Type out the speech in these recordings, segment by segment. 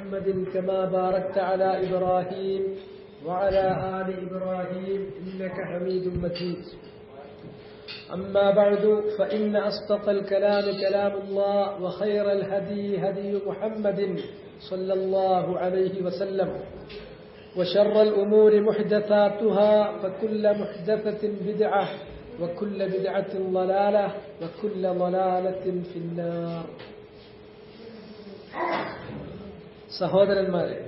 محمد كما باركت على إبراهيم وعلى آل إبراهيم إنك حميد مجيد أما بعد فإن أصدق الكلام كلام الله وخير الهدي هدي محمد صلى الله عليه وسلم وشر الأمور محدثاتها فكل محدثة بدعة وكل بدعة ضلالة وكل ضلالة في النار സഹോദരന്മാരെ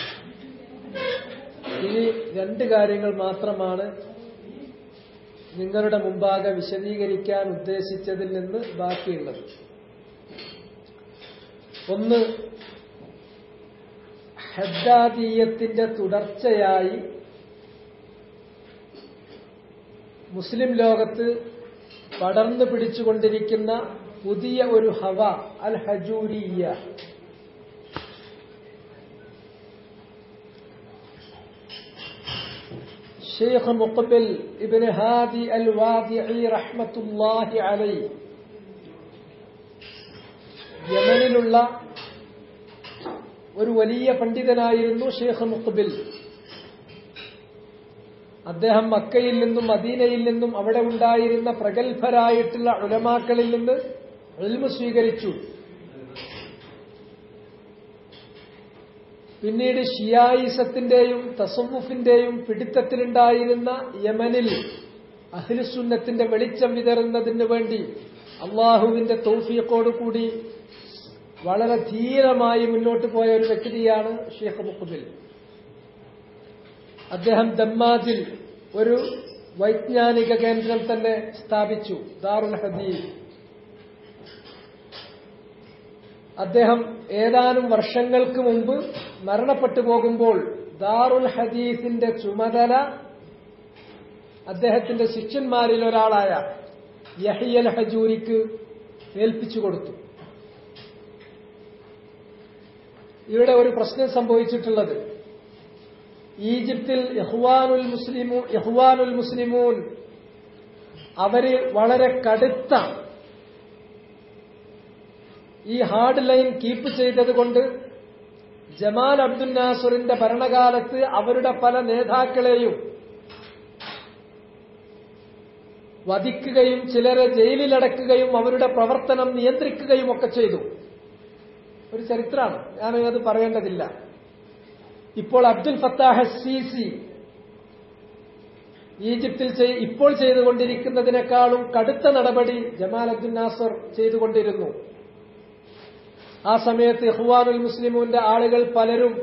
ഇനി രണ്ട് കാര്യങ്ങൾ മാത്രമാണ് നിങ്ങളുടെ മുമ്പാകെ വിശദീകരിക്കാൻ ഉദ്ദേശിച്ചതിൽ നിന്ന് ബാക്കിയുള്ളത് ഒന്ന് ഹദ്ദാദീയത്തിന്റെ തുടർച്ചയായി മുസ്ലിം ലോകത്ത് പടർന്നു പിടിച്ചുകൊണ്ടിരിക്കുന്ന പുതിയ ഒരു ഹവ അൽ ഹജൂരിയ ഷെയ്ഖ് മുഖബിൽ ഇബിൻ ഹാദി അൽ വാദിഇ റഹ്മത്തുല്ലാഹി അലൈ യമനിലുള്ള ഒരു വലിയ പണ്ഡിതനായിരുന്നു ഷെയ്ഖ് മുഖബിൽ അദ്ദേഹം മക്കയിൽ നിന്നും മദീനയിൽ നിന്നും അവിടെ ഉണ്ടായിരുന്ന പ്രഗത്ഭരായിട്ടുള്ള ഉലമാക്കളിൽ നിന്ന് എൽമു സ്വീകരിച്ചു പിന്നീട് ഷിയായിസത്തിന്റെയും തസവുഫിന്റെയും പിടിത്തത്തിലുണ്ടായിരുന്ന യമനിൽ അഖിലുസുന്നത്തിന്റെ വെളിച്ചം വിതറുന്നതിന് വേണ്ടി അള്ളാഹുവിന്റെ തൗഫീഖോടുകൂടി വളരെ ധീരമായി മുന്നോട്ട് പോയ ഒരു വ്യക്തിയാണ് ഷെയ്ഖ് മുഖബിൽ അദ്ദേഹം ദമ്മാജിൽ ഒരു വൈജ്ഞാനിക കേന്ദ്രം തന്നെ സ്ഥാപിച്ചു ദാറുൽ ഹദീസ് അദ്ദേഹം ഏതാനും വർഷങ്ങൾക്ക് മുമ്പ് മരണപ്പെട്ടു പോകുമ്പോൾ ദാറുൽ ഹദീസിന്റെ ചുമതല അദ്ദേഹത്തിന്റെ ശിഷ്യന്മാരിൽ ഒരാളായ യഹിയൽ ഹജൂരിക്ക് ഏൽപ്പിച്ചു കൊടുത്തു ഇവിടെ ഒരു പ്രശ്നം സംഭവിച്ചിട്ടുള്ളത് ഈജിപ്തിൽ യഹ്വാനുൽ മുസ്ലിമു യഹ്വാനുൽ മുസ്ലിമൂൻ അവര് വളരെ കടുത്ത ഈ ഹാർഡ് ലൈൻ കീപ്പ് ചെയ്തത് കൊണ്ട് ജമാൽ അബ്ദുൽ നാസറിന്റെ ഭരണകാലത്ത് അവരുടെ പല നേതാക്കളെയും വധിക്കുകയും ചിലരെ ജയിലിലടക്കുകയും അവരുടെ പ്രവർത്തനം നിയന്ത്രിക്കുകയും ഒക്കെ ചെയ്തു ഒരു ചരിത്രമാണ് ഞാനത് പറയേണ്ടതില്ല ഇപ്പോൾ അബ്ദുൽ ഫത്താഹ് സീസി ഈജിപ്തിൽ ഇപ്പോൾ ചെയ്തുകൊണ്ടിരിക്കുന്നതിനേക്കാളും കടുത്ത നടപടി ജമാൽ അബ്ദുൽ നാസർ ചെയ്തുകൊണ്ടിരുന്നു ആ സമയത്ത് ഇഹ്വാനുൽ മുസ്ലിമൂന്റെ ആളുകൾ പലരും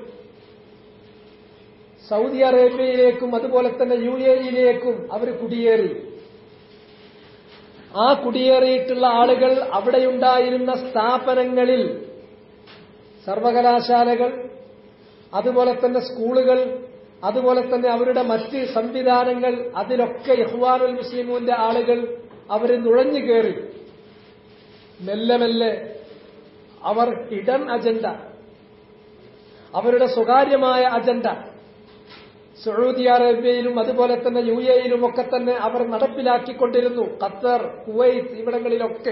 സൗദി അറേബ്യയിലേക്കും അതുപോലെ തന്നെ യു എയിലേക്കും അവർ കുടിയേറി ആ കുടിയേറിയിട്ടുള്ള ആളുകൾ അവിടെയുണ്ടായിരുന്ന സ്ഥാപനങ്ങളിൽ സർവകലാശാലകൾ അതുപോലെ തന്നെ സ്കൂളുകൾ അതുപോലെ തന്നെ അവരുടെ മറ്റ് സംവിധാനങ്ങൾ അതിലൊക്കെ ഇഹ്വാനുൽ മുസ്ലിമൂന്റെ ആളുകൾ അവർ നുഴഞ്ഞു കയറി മെല്ലെ മെല്ലെ അവർ ഹിഡൻ അജണ്ട അവരുടെ സ്വകാര്യമായ അജണ്ട സൗദി അറേബ്യയിലും അതുപോലെ തന്നെ യു എയിലും ഒക്കെ തന്നെ അവർ നടപ്പിലാക്കിക്കൊണ്ടിരുന്നു ഖത്തർ കുവൈത്ത് ഇവിടങ്ങളിലൊക്കെ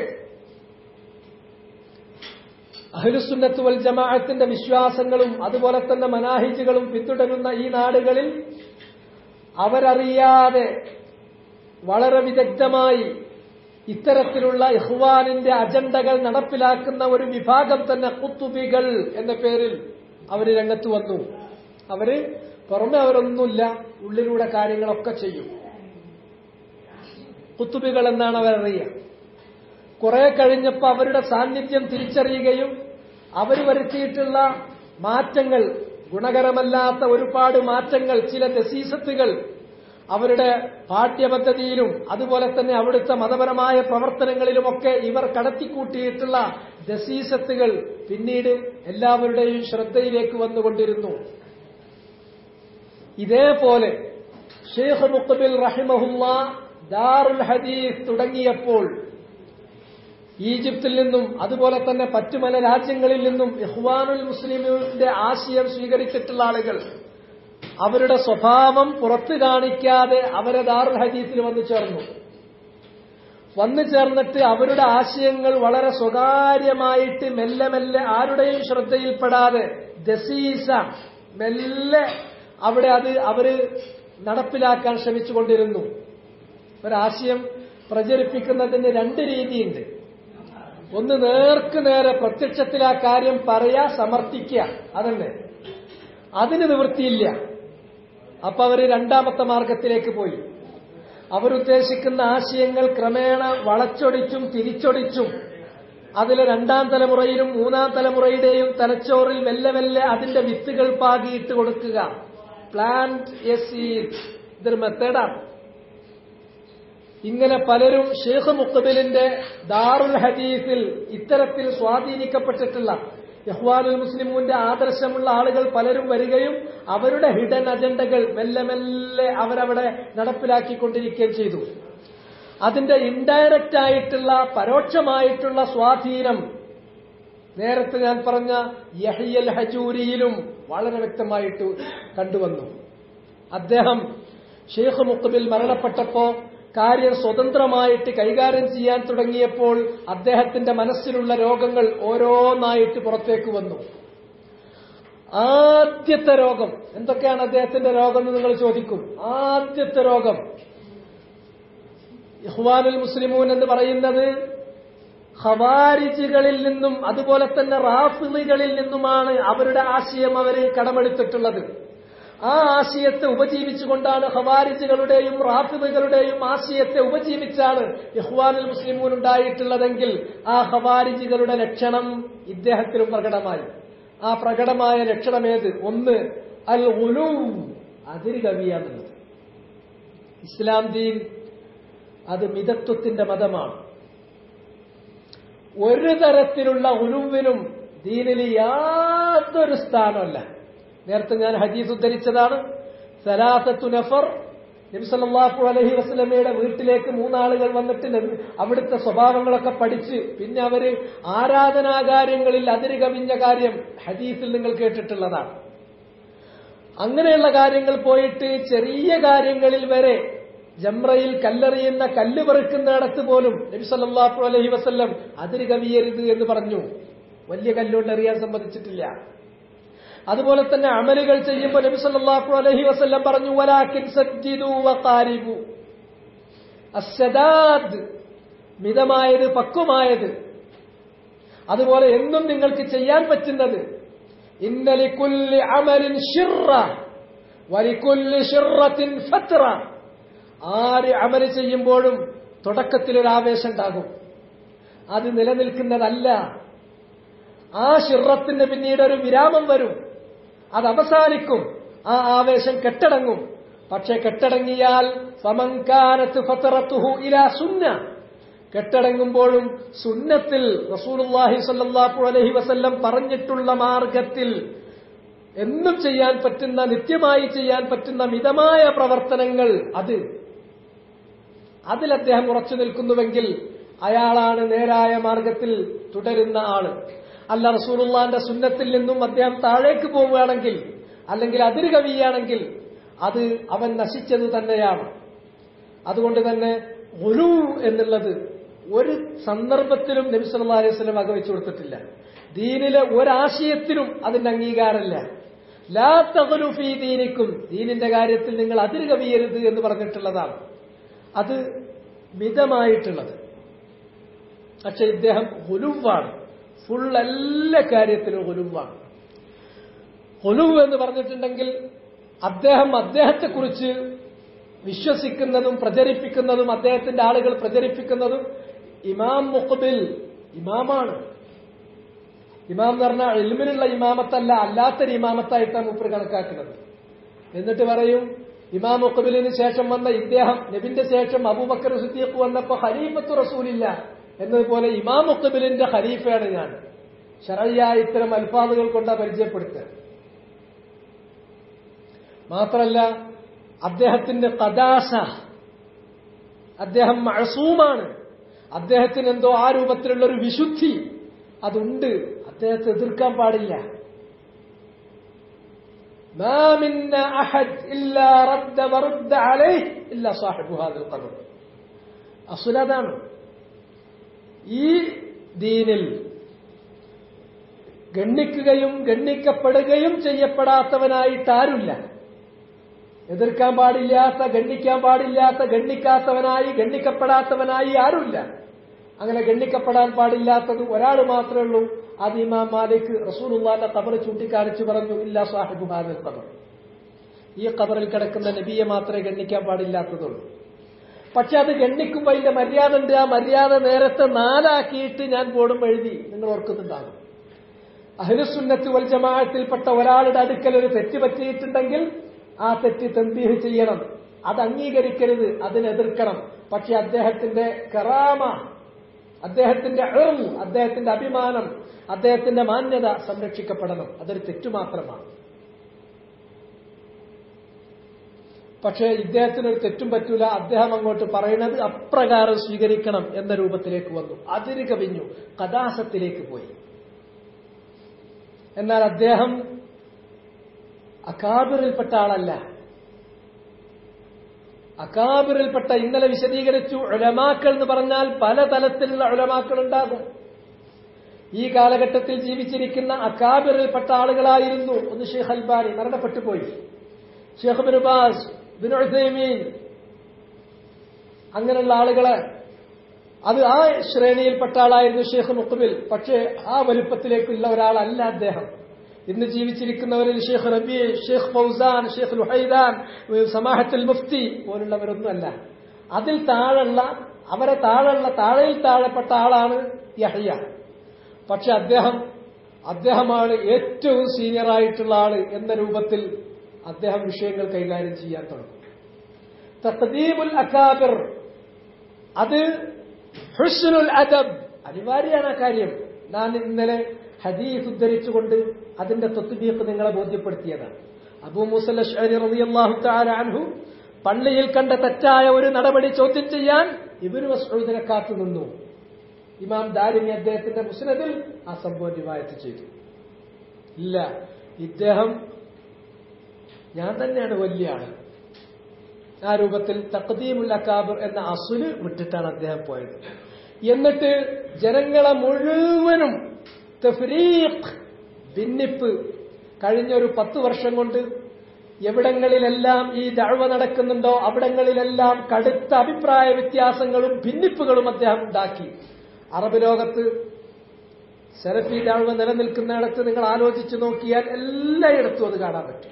അഹ്ലുസുന്നത്ത് വൽ ജമാഅത്തിന്റെ വിശ്വാസങ്ങളും അതുപോലെ തന്നെ മനാഹിജുകളും പിന്തുടരുന്ന ഈ നാടുകളിൽ അവരറിയാതെ വളരെ വിദഗ്ധമായി ഇത്തരത്തിലുള്ള ഇഹ്വാനിന്റെ അജണ്ടകൾ നടപ്പിലാക്കുന്ന ഒരു വിഭാഗം തന്നെ കുത്തുബികൾ എന്ന പേരിൽ അവർ രംഗത്ത് വന്നു അവര് പുറമെ അവരൊന്നുമില്ല ഉള്ളിലൂടെ കാര്യങ്ങളൊക്കെ ചെയ്യും കുത്തുബികൾ എന്നാണ് അവരറിയുക കുറെ കഴിഞ്ഞപ്പോൾ അവരുടെ സാന്നിധ്യം തിരിച്ചറിയുകയും അവർ വരുത്തിയിട്ടുള്ള മാറ്റങ്ങൾ ഗുണകരമല്ലാത്ത ഒരുപാട് മാറ്റങ്ങൾ ചില ദസീസത്തുകൾ അവരുടെ പാഠ്യപദ്ധതിയിലും അതുപോലെ തന്നെ അവിടുത്തെ മതപരമായ പ്രവർത്തനങ്ങളിലുമൊക്കെ ഇവർ കടത്തിക്കൂട്ടിയിട്ടുള്ള ദസീസത്തുകൾ പിന്നീട് എല്ലാവരുടെയും ശ്രദ്ധയിലേക്ക് വന്നുകൊണ്ടിരുന്നു ഇതേപോലെ ഷെയ്ഖ് മുഖബിൽ റഹിമഹുല്ല ദാറുൽ ഹദീസ് തുടങ്ങിയപ്പോൾ ഈജിപ്തിൽ നിന്നും അതുപോലെ തന്നെ മറ്റു പല രാജ്യങ്ങളിൽ നിന്നും ഇഹ്വാനുൽ മുസ്ലിമിന്റെ ആശയം സ്വീകരിച്ചിട്ടുള്ള ആളുകൾ അവരുടെ സ്വഭാവം പുറത്തു കാണിക്കാതെ അവരെ ദാറുൽ ഹദീസിൽ വന്നു ചേർന്നു വന്നു ചേർന്നിട്ട് അവരുടെ ആശയങ്ങൾ വളരെ സ്വകാര്യമായിട്ട് മെല്ലെ മെല്ലെ ആരുടെയും ശ്രദ്ധയിൽപ്പെടാതെ ദസീസ മെല്ലെ അവിടെ അത് അവര് നടപ്പിലാക്കാൻ ശ്രമിച്ചുകൊണ്ടിരുന്നു ഒരാശയം പ്രചരിപ്പിക്കുന്നതിന് രണ്ട് രീതിയുണ്ട് ഒന്ന് നേർക്ക് നേരെ പ്രത്യക്ഷത്തിൽ ആ കാര്യം പറയാ സമർത്ഥിക്കുക അതന്നെ അതിന് നിവൃത്തിയില്ല അപ്പൊ അവര് രണ്ടാമത്തെ മാർഗത്തിലേക്ക് പോയി അവരുദ്ദേശിക്കുന്ന ആശയങ്ങൾ ക്രമേണ വളച്ചൊടിച്ചും തിരിച്ചൊടിച്ചും അതിലെ രണ്ടാം തലമുറയിലും മൂന്നാം തലമുറയുടെയും തലച്ചോറിൽ മെല്ലെ മെല്ലെ അതിന്റെ വിത്തുകൾ പാകിയിട്ട് കൊടുക്കുക പ്ലാന്റ് എ സീഡ് ഇതൊരു മെത്തേഡാണ് ഇങ്ങനെ പലരും ഷെയ്ഖ് മുക്കബിലിന്റെ ദാറുൽ ഹദീസിൽ ഇത്തരത്തിൽ സ്വാധീനിക്കപ്പെട്ടിട്ടുള്ള യഹ്വാനുൽ മുസ്ലിമൂന്റെ ആദർശമുള്ള ആളുകൾ പലരും വരികയും അവരുടെ ഹിഡൻ അജണ്ടകൾ മെല്ലെ മെല്ലെ അവരവിടെ നടപ്പിലാക്കിക്കൊണ്ടിരിക്കുകയും ചെയ്തു അതിന്റെ ഇൻഡയറക്റ്റ് ആയിട്ടുള്ള പരോക്ഷമായിട്ടുള്ള സ്വാധീനം നേരത്തെ ഞാൻ പറഞ്ഞ യഹിയൽ ഹജൂരിയിലും വളരെ വ്യക്തമായിട്ട് കണ്ടുവന്നു അദ്ദേഹം ഷെയ്ഖ് മുക്കബിൽ മരണപ്പെട്ടപ്പോ കാര്യം സ്വതന്ത്രമായിട്ട് കൈകാര്യം ചെയ്യാൻ തുടങ്ങിയപ്പോൾ അദ്ദേഹത്തിന്റെ മനസ്സിലുള്ള രോഗങ്ങൾ ഓരോന്നായിട്ട് പുറത്തേക്ക് വന്നു ആദ്യത്തെ രോഗം എന്തൊക്കെയാണ് അദ്ദേഹത്തിന്റെ രോഗം എന്ന് നിങ്ങൾ ചോദിക്കും ആദ്യത്തെ രോഗം ഇഹ്വാനുൽ മുസ്ലിമൂൻ എന്ന് പറയുന്നത് ഖവാരിജുകളിൽ നിന്നും അതുപോലെ തന്നെ റാഫിളികളിൽ നിന്നുമാണ് അവരുടെ ആശയം അവര് കടമെടുത്തിട്ടുള്ളത് ആ ആശയത്തെ ഉപജീവിച്ചുകൊണ്ടാണ് ഖവാരിജുകളുടെയും റാഫിദുകളുടെയും ആശയത്തെ ഉപജീവിച്ചാണ് ഇഹ്വാനുൽ മുസ്ലിമൂൻ ഉണ്ടായിട്ടുള്ളതെങ്കിൽ ആ ഖവാരിജുകളുടെ ലക്ഷണം ഇദ്ദേഹത്തിലും പ്രകടമായി ആ പ്രകടമായ ലക്ഷണമേത് ഒന്ന് അൽ ഉലൂ അതിര് കവിയാന്നുള്ളത് ഇസ്ലാം ദീൻ അത് മിതത്വത്തിന്റെ മതമാണ് ഒരു തരത്തിലുള്ള ഉലുവിനും ദീനിൽ യാതൊരു സ്ഥാനമല്ല നേരത്തെ ഞാൻ ഹദീസ് ഉദ്ധരിച്ചതാണ് സലാസത്തു നഫർ നബിസല്ലാഹു അലഹി വസ്ലമയുടെ വീട്ടിലേക്ക് മൂന്നാളുകൾ വന്നിട്ട് നബി- അവിടുത്തെ സ്വഭാവങ്ങളൊക്കെ പഠിച്ച് പിന്നെ അവര് ആരാധനാകാര്യങ്ങളിൽ അതിര് കവിഞ്ഞ കാര്യം ഹദീസിൽ നിങ്ങൾ കേട്ടിട്ടുള്ളതാണ് അങ്ങനെയുള്ള കാര്യങ്ങൾ പോയിട്ട് ചെറിയ കാര്യങ്ങളിൽ വരെ ജംറയിൽ കല്ലെറിയുന്ന കല്ല് പെറുക്കുന്നിടത്ത് പോലും നബി സല്ലല്ലാഹു അലൈഹി വസല്ലം അതിര് കവിയരുത് എന്ന് പറഞ്ഞു വലിയ കല്ലുകൊണ്ട് എറിയാൻ സമ്മതിച്ചിട്ടില്ല അതുപോലെ തന്നെ അമലുകൾ ചെയ്യുമ്പോൾ നബി സല്ലല്ലാഹു അലൈഹി വസല്ലം പറഞ്ഞു വലാകിൻ സജ്ജിദു വഖാരിബു അസ്സദാദ് മിതമായത് പക്വമായത് അതുപോലെ എന്നും നിങ്ങൾക്ക് ചെയ്യാൻ പറ്റുന്നത് ഇന്നലിക്കുല്ലി അമലിൻ ഷിറ വലിക്കുല്ലി ഷിറത്തിൻ ഫത്ര ആര് അമല് ചെയ്യുമ്പോഴും തുടക്കത്തിൽ ഒരു ആവേശം ഉണ്ടാകും അത് നിലനിൽക്കുന്നതല്ല ആ ഷിറത്തിന് പിന്നീട് ഒരു വിരാമം വരും അത് അവസാനിക്കും ആ ആവേശം കെട്ടടങ്ങും പക്ഷെ കെട്ടടങ്ങിയാൽ ഫമൻകാനത്ത് ഫത്തറത്തുഹു ഇലാ സുന്ന കെട്ടടങ്ങുമ്പോഴും സുന്നത്തിൽ റസൂലുള്ളാഹി സ്വല്ലല്ലാഹു അലൈഹി വസല്ലം പറഞ്ഞിട്ടുള്ള മാർഗത്തിൽ എന്നും ചെയ്യാൻ പറ്റുന്ന നിത്യമായി ചെയ്യാൻ പറ്റുന്ന മിതമായ പ്രവർത്തനങ്ങൾ അത് അതിൽ അദ്ദേഹം ഉറച്ചു നിൽക്കുന്നുവെങ്കിൽ അയാളാണ് നേരായ മാർഗത്തിൽ തുടരുന്ന ആള് അല്ല റസൂലുള്ളാന്റെ സുന്നത്തിൽ നിന്നും അദ്ദേഹം താഴേക്ക് പോവുകയാണെങ്കിൽ അല്ലെങ്കിൽ അതിര് കവിയുകയാണെങ്കിൽ അത് അവൻ നശിച്ചത് തന്നെയാണ് അതുകൊണ്ട് തന്നെ ഒലു എന്നുള്ളത് ഒരു സന്ദർഭത്തിലും നബി സല്ലല്ലാഹു അലൈഹി വസല്ലം വകവെച്ചു കൊടുത്തിട്ടില്ല ദീനിലെ ഒരാശയത്തിലും അതിന്റെ അംഗീകാരമില്ല ലാ തഗ്ലു ഫീ ദീനിക്കും ദീനിന്റെ കാര്യത്തിൽ നിങ്ങൾ അതിര് കവിയരുത് എന്ന് പറഞ്ഞിട്ടുള്ളതാണ് അത് മിതമായിട്ടുള്ളത് പക്ഷെ ഇദ്ദേഹം ഹുലുവാണ് ഫുൾ എല്ലാ കാര്യത്തിലും ഹുലുവാണ് ഹുലുവ് എന്ന് പറഞ്ഞിട്ടുണ്ടെങ്കിൽ അദ്ദേഹം അദ്ദേഹത്തെക്കുറിച്ച് വിശ്വസിക്കുന്നതും പ്രചരിപ്പിക്കുന്നതും അദ്ദേഹത്തിന്റെ ആളുകൾ പ്രചരിപ്പിക്കുന്നതും ഇമാം മുഖബിൽ ഇമാമാണ് ഇമാം എന്ന് പറഞ്ഞാൽ എൽമിനുള്ള ഇമാമത്തല്ല അല്ലാത്തൊരു ഇമാമത്തായിട്ടാണ് മൂപ്പർ കണക്കാക്കുന്നത് എന്നിട്ട് പറയും ഇമാം മുഖബിലിന് ശേഷം വന്ന ഇദ്ദേഹം നബിന്റെ ശേഷം അബൂബക്കർ സിദ്ദീഖ് വന്നപ്പോ ഖലീഫത്ത് റസൂലില്ല എന്നതുപോലെ ഇമാം മുഖബിലിന്റെ ഖലീഫയാണ് ഞാൻ ഷറയ്യ ഇത്തരം അൽഫാദുകൾ കൊണ്ടാ പരിചയപ്പെടുത്തുക മാത്രല്ല അദ്ദേഹത്തിന്റെ കദാസ അദ്ദേഹം മഴസൂമാണ് അദ്ദേഹത്തിന് എന്തോ ആ രൂപത്തിലുള്ള ഒരു വിശുദ്ധി അതുണ്ട് അദ്ദേഹത്തെ എതിർക്കാൻ പാടില്ല ما منا أحد إلا رد ورد عليه إلا صاحب هذا القبر അസുലതാണ് ഈ ദീനിൽ ഗണ്ണിക്കുകയും ഗണ്ണിക്കപ്പെടുകയും ചെയ്യപ്പെടാത്തവനായിട്ട് ആരുമില്ല എതിർക്കാൻ പാടില്ലാത്ത ഗണ്ണിക്കാൻ പാടില്ലാത്ത ഗണ്ണിക്കാത്തവനായി ഗണ്ണിക്കപ്പെടാത്തവനായി ആരുമില്ല അങ്ങനെ ഗണ്ണിക്കപ്പെടാൻ പാടില്ലാത്തത് ഒരാൾ മാത്രമേ ഉള്ളൂ അത് ഇമാം മാലിക് റസൂലുള്ളാന്റെ ഖബർ ചൂണ്ടിക്കാണിച്ചു പറഞ്ഞു ഇല്ല സാഹിബു ഹാദിൽ ഖബർ ഈ ഖബറിൽ കിടക്കുന്ന നബിയെ മാത്രമേ ഗണ്ണിക്കാൻ പാടില്ലാത്തതുള്ളൂ പക്ഷെ അത് ഗണ്ണിക്കുമ്പോൾ അതിന്റെ മര്യാദ ഉണ്ട് ആ മര്യാദ നേരത്തെ നാലാക്കിയിട്ട് ഞാൻ ബോർഡും എഴുതി നിങ്ങൾ ഓർക്കുന്നുണ്ടാകും അഹ്ലുസുന്നത്ത് വൽ ജമാഅത്തിൽപ്പെട്ട ഒരാളുടെ അടുക്കൽ ഒരു തെറ്റ് പറ്റിയിട്ടുണ്ടെങ്കിൽ ആ തെറ്റ് തമ്പീഹ് ചെയ്യണം അത് അംഗീകരിക്കരുത് അതിനെതിർക്കണം പക്ഷെ അദ്ദേഹത്തിന്റെ കറാമ അദ്ദേഹത്തിന്റെ എം അദ്ദേഹത്തിന്റെ അഭിമാനം അദ്ദേഹത്തിന്റെ മാന്യത സംരക്ഷിക്കപ്പെടണം അതൊരു തെറ്റു മാത്രമാണ് പക്ഷേ ഇദ്ദേഹത്തിനൊരു തെറ്റും പറ്റൂല അദ്ദേഹം അങ്ങോട്ട് പറയുന്നത് അപ്രകാരം സ്വീകരിക്കണം എന്ന രൂപത്തിലേക്ക് വന്നു അതിര് കവിഞ്ഞു കഥാസത്തിലേക്ക് പോയി എന്നാൽ അദ്ദേഹം അകാബിറിൽപ്പെട്ട ആളല്ല അകാബിറിൽപ്പെട്ട ഇന്നലെ വിശദീകരിച്ചു ഉലമാക്കൾ എന്ന് പറഞ്ഞാൽ പല തലത്തിലുള്ള ഉലമാക്കൾ ഉണ്ടാകും ഈ കാലഘട്ടത്തിൽ ജീവിച്ചിരിക്കുന്ന അക്കാബിറിൽപ്പെട്ട ആളുകളായിരുന്നു ഒന്ന് ഷെയ്ഖ് അൽബാനി മരണപ്പെട്ടു പോയി ഷെയ്ഖ് ബിനുബാസ് ബിനുസൈമീൻ അങ്ങനെയുള്ള ആളുകളെ അത് ആ ശ്രേണിയിൽപ്പെട്ട ആളായിരുന്നു ഷെയ്ഖ് മുഖബിൽ പക്ഷേ ആ വലുപ്പത്തിലേക്കുള്ള ഒരാളല്ല അദ്ദേഹം ഇന്ന് ജീവിച്ചിരിക്കുന്നവരിൽ ഷെയ്ഖ് റബി ഷെയ്ഖ് ഫൗസാൻ ഷെയ്ഖ് ലുഹൈദാൻ സമാഹത്തുൽ മുഫ്തി പോലുള്ളവരൊന്നുമല്ല അതിൽ താഴെയുള്ള അവരെ താഴെയുള്ള താഴെയിൽ താഴെപ്പെട്ട ആളാണ് യഹ്യ പക്ഷെ അദ്ദേഹം അദ്ദേഹമാണ് ഏറ്റവും സീനിയർ ആയിട്ടുള്ള ആള് എന്ന രൂപത്തിൽ അദ്ദേഹം വിഷയങ്ങൾ കൈകാര്യം ചെയ്യാൻ തുടങ്ങും തഖദീമുൽ അക്കാബിർ അത് ഹുസ്നുൽ അദബ് അനിവാര്യമാണ് ആ കാര്യം ഞാൻ ഇന്നലെ ഹദീസ് ഉദ്ധരിച്ചുകൊണ്ട് അതിന്റെ തൊത്തുബീക്ക് നിങ്ങളെ ബോധ്യപ്പെടുത്തിയതാണ് അബൂ മുസൽ അഷ്അരി റളിയല്ലാഹു തആല അൻഹു പള്ളിയിൽ കണ്ട തെറ്റായ ഒരു നടപടി ചോദ്യം ചെയ്യാൻ ഇബ്നു മസ്ഊദിനെ കാത്തു നിന്നു ഇമാം ദാരിമി അദ്ദേഹത്തിന്റെ മുസ്നദിൽ ആ സംഭവം റിവായത്ത് ചെയ്തു ഇല്ല ഇദ്ദേഹം ഞാൻ തന്നെയാണ് വലിയ ആള് ആ രൂപത്തിൽ തഖദീമുൽ അക്കാബിർ എന്ന അസുല് വിട്ടിട്ടാണ് അദ്ദേഹം പോയത് എന്നിട്ട് ജനങ്ങളെ മുഴുവനും തഫ്രീഖ് ഭിന്നിപ്പ് കഴിഞ്ഞൊരു പത്ത് വർഷം കൊണ്ട് എവിടങ്ങളിലെല്ലാം ഈ ദഴവ നടക്കുന്നുണ്ടോ അവിടങ്ങളിലെല്ലാം കടുത്ത അഭിപ്രായ വ്യത്യാസങ്ങളും ഭിന്നിപ്പുകളും അദ്ദേഹം ഉണ്ടാക്കി അറബ് ലോകത്ത് സെലഫി ദഴവ നിലനിൽക്കുന്നിടത്ത് നിങ്ങൾ ആലോചിച്ചു നോക്കിയാൽ എല്ലായിടത്തും അത് കാണാൻ പറ്റും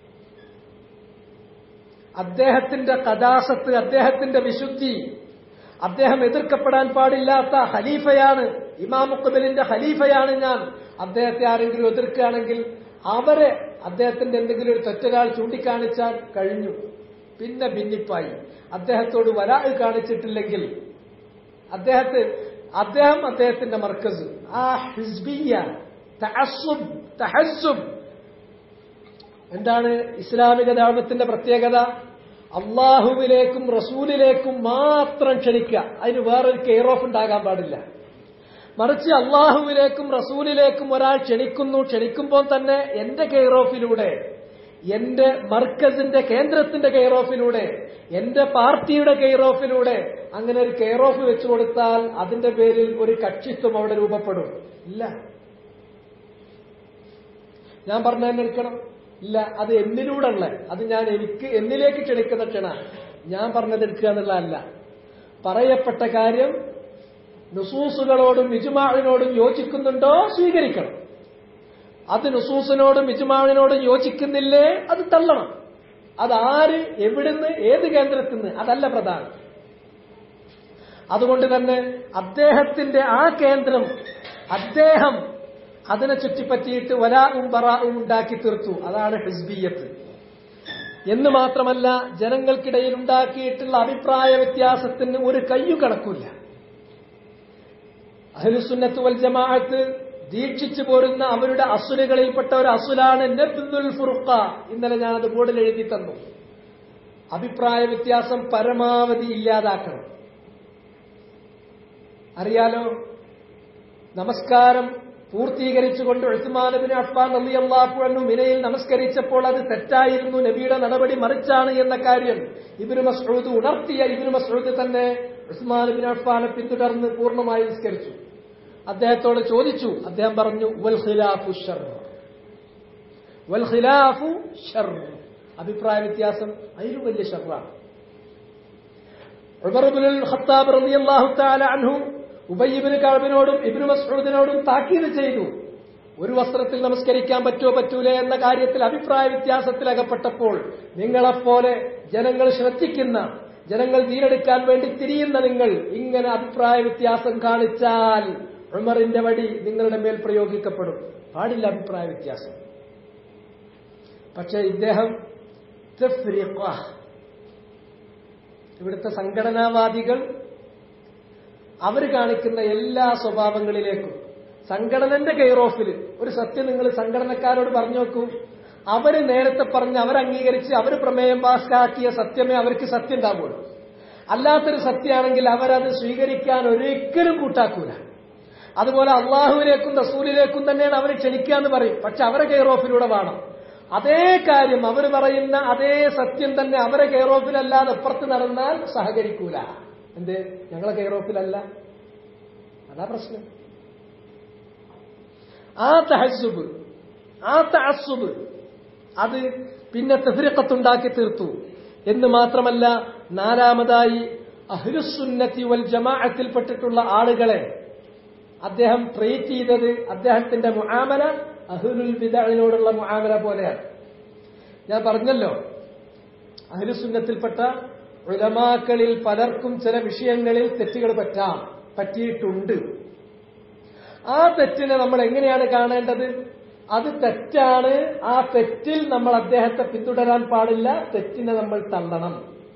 അദ്ദേഹത്തിന്റെ കഥാസത്ത് അദ്ദേഹത്തിന്റെ വിശുദ്ധി അദ്ദേഹം എതിർക്കപ്പെടാൻ പാടില്ലാത്ത ഖലീഫയാണ് ഇമാമുക്കബലിന്റെ ഖലീഫയാണ് ഞാൻ അദ്ദേഹത്തെ ആരെങ്കിലും എതിർക്കുകയാണെങ്കിൽ അവരെ അദ്ദേഹത്തിന്റെ എന്തെങ്കിലും ഒരു തെറ്റൊരാൾ ചൂണ്ടിക്കാണിച്ചാൽ കഴിഞ്ഞു പിന്നെ ഭിന്നിപ്പായി അദ്ദേഹത്തോട് വരാ കാണിച്ചിട്ടില്ലെങ്കിൽ അദ്ദേഹത്തെ അദ്ദേഹം അദ്ദേഹത്തിന്റെ മർക്കസ് ആ ഹിസ്ബിയ തഅസ്സുബ് തഹസ്സുബ് എന്താണ് ഇസ്ലാമിക ദാവത്തിന്റെ പ്രത്യേകത അള്ളാഹുവിലേക്കും റസൂലിലേക്കും മാത്രം ക്ഷണിക്കുക അതിന് വേറൊരു കെയർ ഓഫ് ഉണ്ടാകാൻ പാടില്ല മറിച്ച് അള്ളാഹുവിലേക്കും റസൂലിലേക്കും ഒരാൾ ക്ഷണിക്കുന്നു ക്ഷണിക്കുമ്പോൾ തന്നെ എന്റെ കെയർ ഓഫിലൂടെ എന്റെ മർക്കസിന്റെ കേന്ദ്രത്തിന്റെ കെയർ ഓഫിലൂടെ എന്റെ പാർട്ടിയുടെ കെയർ ഓഫിലൂടെ അങ്ങനെ ഒരു കെയർ ഓഫ് വെച്ചു കൊടുത്താൽ അതിന്റെ പേരിൽ ഒരു കക്ഷിത്വം അവിടെ രൂപപ്പെടും ഇല്ല ഞാൻ പറഞ്ഞതന്നെ എടുക്കണം ഇല്ല അത് എന്നിലൂടെ ഉള്ള അത് ഞാൻ എനിക്ക് എന്നിലേക്ക് ക്ഷണിക്കുന്ന ക്ഷണ ഞാൻ പറഞ്ഞത് എടുക്കുക എന്നുള്ളതല്ല പറയപ്പെട്ട കാര്യം നുസൂസുകളോടും ഇജുമാവിനോടും യോജിക്കുന്നുണ്ടോ സ്വീകരിക്കണം അത് നുസൂസിനോടും ഇജുമാവിനോടും യോജിക്കുന്നില്ലേ അത് തള്ളണം അത് ആര് എവിടുന്ന് ഏത് കേന്ദ്രത്തിൽ നിന്ന് അതല്ല പ്രധാനം അതുകൊണ്ട് തന്നെ അദ്ദേഹത്തിന്റെ ആ കേന്ദ്രം അദ്ദേഹം അതിനെ ചുറ്റിപ്പറ്റിയിട്ട് വലാവും ബറാവും ഉണ്ടാക്കി തീർത്തു അതാണ് ഹിസ്ബിയത്ത് എന്ന് മാത്രമല്ല ജനങ്ങൾക്കിടയിൽ ഉണ്ടാക്കിയിട്ടുള്ള അഭിപ്രായ വ്യത്യാസത്തിന് ഒരു കയ്യു കണക്കില്ല അഹ്ലുസുന്നത്ത് വൽ ജമാഅത്ത് ദീക്ഷിച്ചു പോരുന്ന അവരുടെ അസുലുകളിൽപ്പെട്ട ഒരു അസുലാണ് നബ്ദുൽ ഫുർഖ ഇന്നലെ ഞാനത് ബോർഡിൽ എഴുതി തന്നു അഭിപ്രായ വ്യത്യാസം പരമാവധി ഇല്ലാതാക്കണം അറിയാലോ നമസ്കാരം പൂർത്തീകരിച്ചുകൊണ്ട് ഉസ്മാനബിന് അഫ്ഫാൻ അലി അള്ളാഹു മിനയിൽ നമസ്കരിച്ചപ്പോൾ അത് തെറ്റായിരുന്നു നബിയുടെ നടപടി മറിച്ചാണ് എന്ന കാര്യം ഇബിന് മസ്ഊദ് ഉണർത്തിയ ഇബിന് മസ്ഊദ് തന്നെ ഉസ്മാൻ ബിൻ അഫ്ഫാനെ പിന്തുടർന്ന് പൂർണ്ണമായി നിസ്കരിച്ചു അദ്ദേഹത്തോട് ചോദിച്ചു അദ്ദേഹം പറഞ്ഞു വൽ ഖിലാഫു ഷർ വൽ ഖിലാഫു ഷർ അഭിപ്രായ വ്യത്യാസം അതിലും വലിയ ഷർറാണ് ഉമർ ഇബ്നുൽ ഖത്താബ് റളിയല്ലാഹു തആല അൻഹു ഉബയ്യ് ഇബ്നു കഅബിനോടും ഇബ്നു മസ്ഊദിനോടും താക്കീത് ചെയ്തു ഒരു വസ്ത്രത്തിൽ നമസ്കരിക്കാൻ പറ്റുമോ പറ്റൂലേ എന്ന കാര്യത്തിൽ അഭിപ്രായ വ്യത്യാസത്തിൽ അകപ്പെട്ടപ്പോൾ നിങ്ങളെപ്പോലെ ജനങ്ങൾ ശ്രദ്ധിക്കുന്ന ജനങ്ങൾ വീരെടുക്കാൻ വേണ്ടി തിരിയുന്ന നിങ്ങൾ ഇങ്ങനെ അഭിപ്രായ വ്യത്യാസം കാണിച്ചാൽ ഉമറിന്റെ വടി നിങ്ങളുടെ മേൽ പ്രയോഗിക്കപ്പെടും പാടില്ല അഭിപ്രായ വ്യത്യാസം പക്ഷേ ഇദ്ദേഹം തഫ്രീഖ. ഇവിടുത്തെ സംഘടനാവാദികൾ അവർ കാണിക്കുന്ന എല്ലാ സ്വഭാവങ്ങളിലേക്കും സംഘടനന്റെ കെയർ ഓഫിൽ ഒരു സത്യം നിങ്ങൾ സംഘടനക്കാരോട് പറഞ്ഞു നോക്കൂ അവര് നേരത്തെ പറഞ്ഞ് അവർ അംഗീകരിച്ച് അവർ പ്രമേയം പാസ്സാക്കിയ സത്യമേ അവർക്ക് സത്യം ഉണ്ടാവുള്ളൂ അല്ലാത്തൊരു സത്യമാണെങ്കിൽ അവരത് സ്വീകരിക്കാൻ ഒരിക്കലും കൂട്ടാക്കൂല അതുപോലെ അള്ളാഹുവിലേക്കും റസൂലിലേക്കും തന്നെയാണ് അവർ ക്ഷണിക്കുക എന്ന് പറയും പക്ഷെ അവരെ കെയർ ഓഫിലൂടെ വേണം അതേ കാര്യം അവർ പറയുന്ന അതേ സത്യം തന്നെ അവരെ കെയർ ഓഫിലല്ലാതെ അപ്പുറത്ത് നടന്നാൽ സഹകരിക്കൂല എന്ത് ഞങ്ങളെ കെയർ ഓഫിലല്ല അതാ പ്രശ്നം ആ തഹസുബ് ആ തഹസുബ് അത് പിന്നെ തെഫിരക്കത്തുണ്ടാക്കി തീർത്തു എന്ന് മാത്രമല്ല നാലാമതായി അഹ്ലുസുന്നത്തി വൽ ജമാഅത്തിൽപ്പെട്ടിട്ടുള്ള ആളുകളെ അദ്ദേഹം ട്രീറ്റ് ചെയ്തത് അദ്ദേഹത്തിന്റെ മുആമല അഹ്ലുൽ ബിദഅിനോടുള്ള മുആമല പോലെയാണ് ഞാൻ പറഞ്ഞല്ലോ അഹ്ലുസുന്നത്തിൽപ്പെട്ട ഉലമാക്കളിൽ പലർക്കും ചില വിഷയങ്ങളിൽ തെറ്റുകൾ പറ്റാം പറ്റിയിട്ടുണ്ട് ആ തെറ്റിനെ നമ്മൾ എങ്ങനെയാണ് കാണേണ്ടത് അത് തെറ്റാണ് ആ തെറ്റിൽ നമ്മൾ അദ്ദേഹത്തെ പിന്തുടരാൻ പാടില്ല തെറ്റിനെ നമ്മൾ തള്ളണം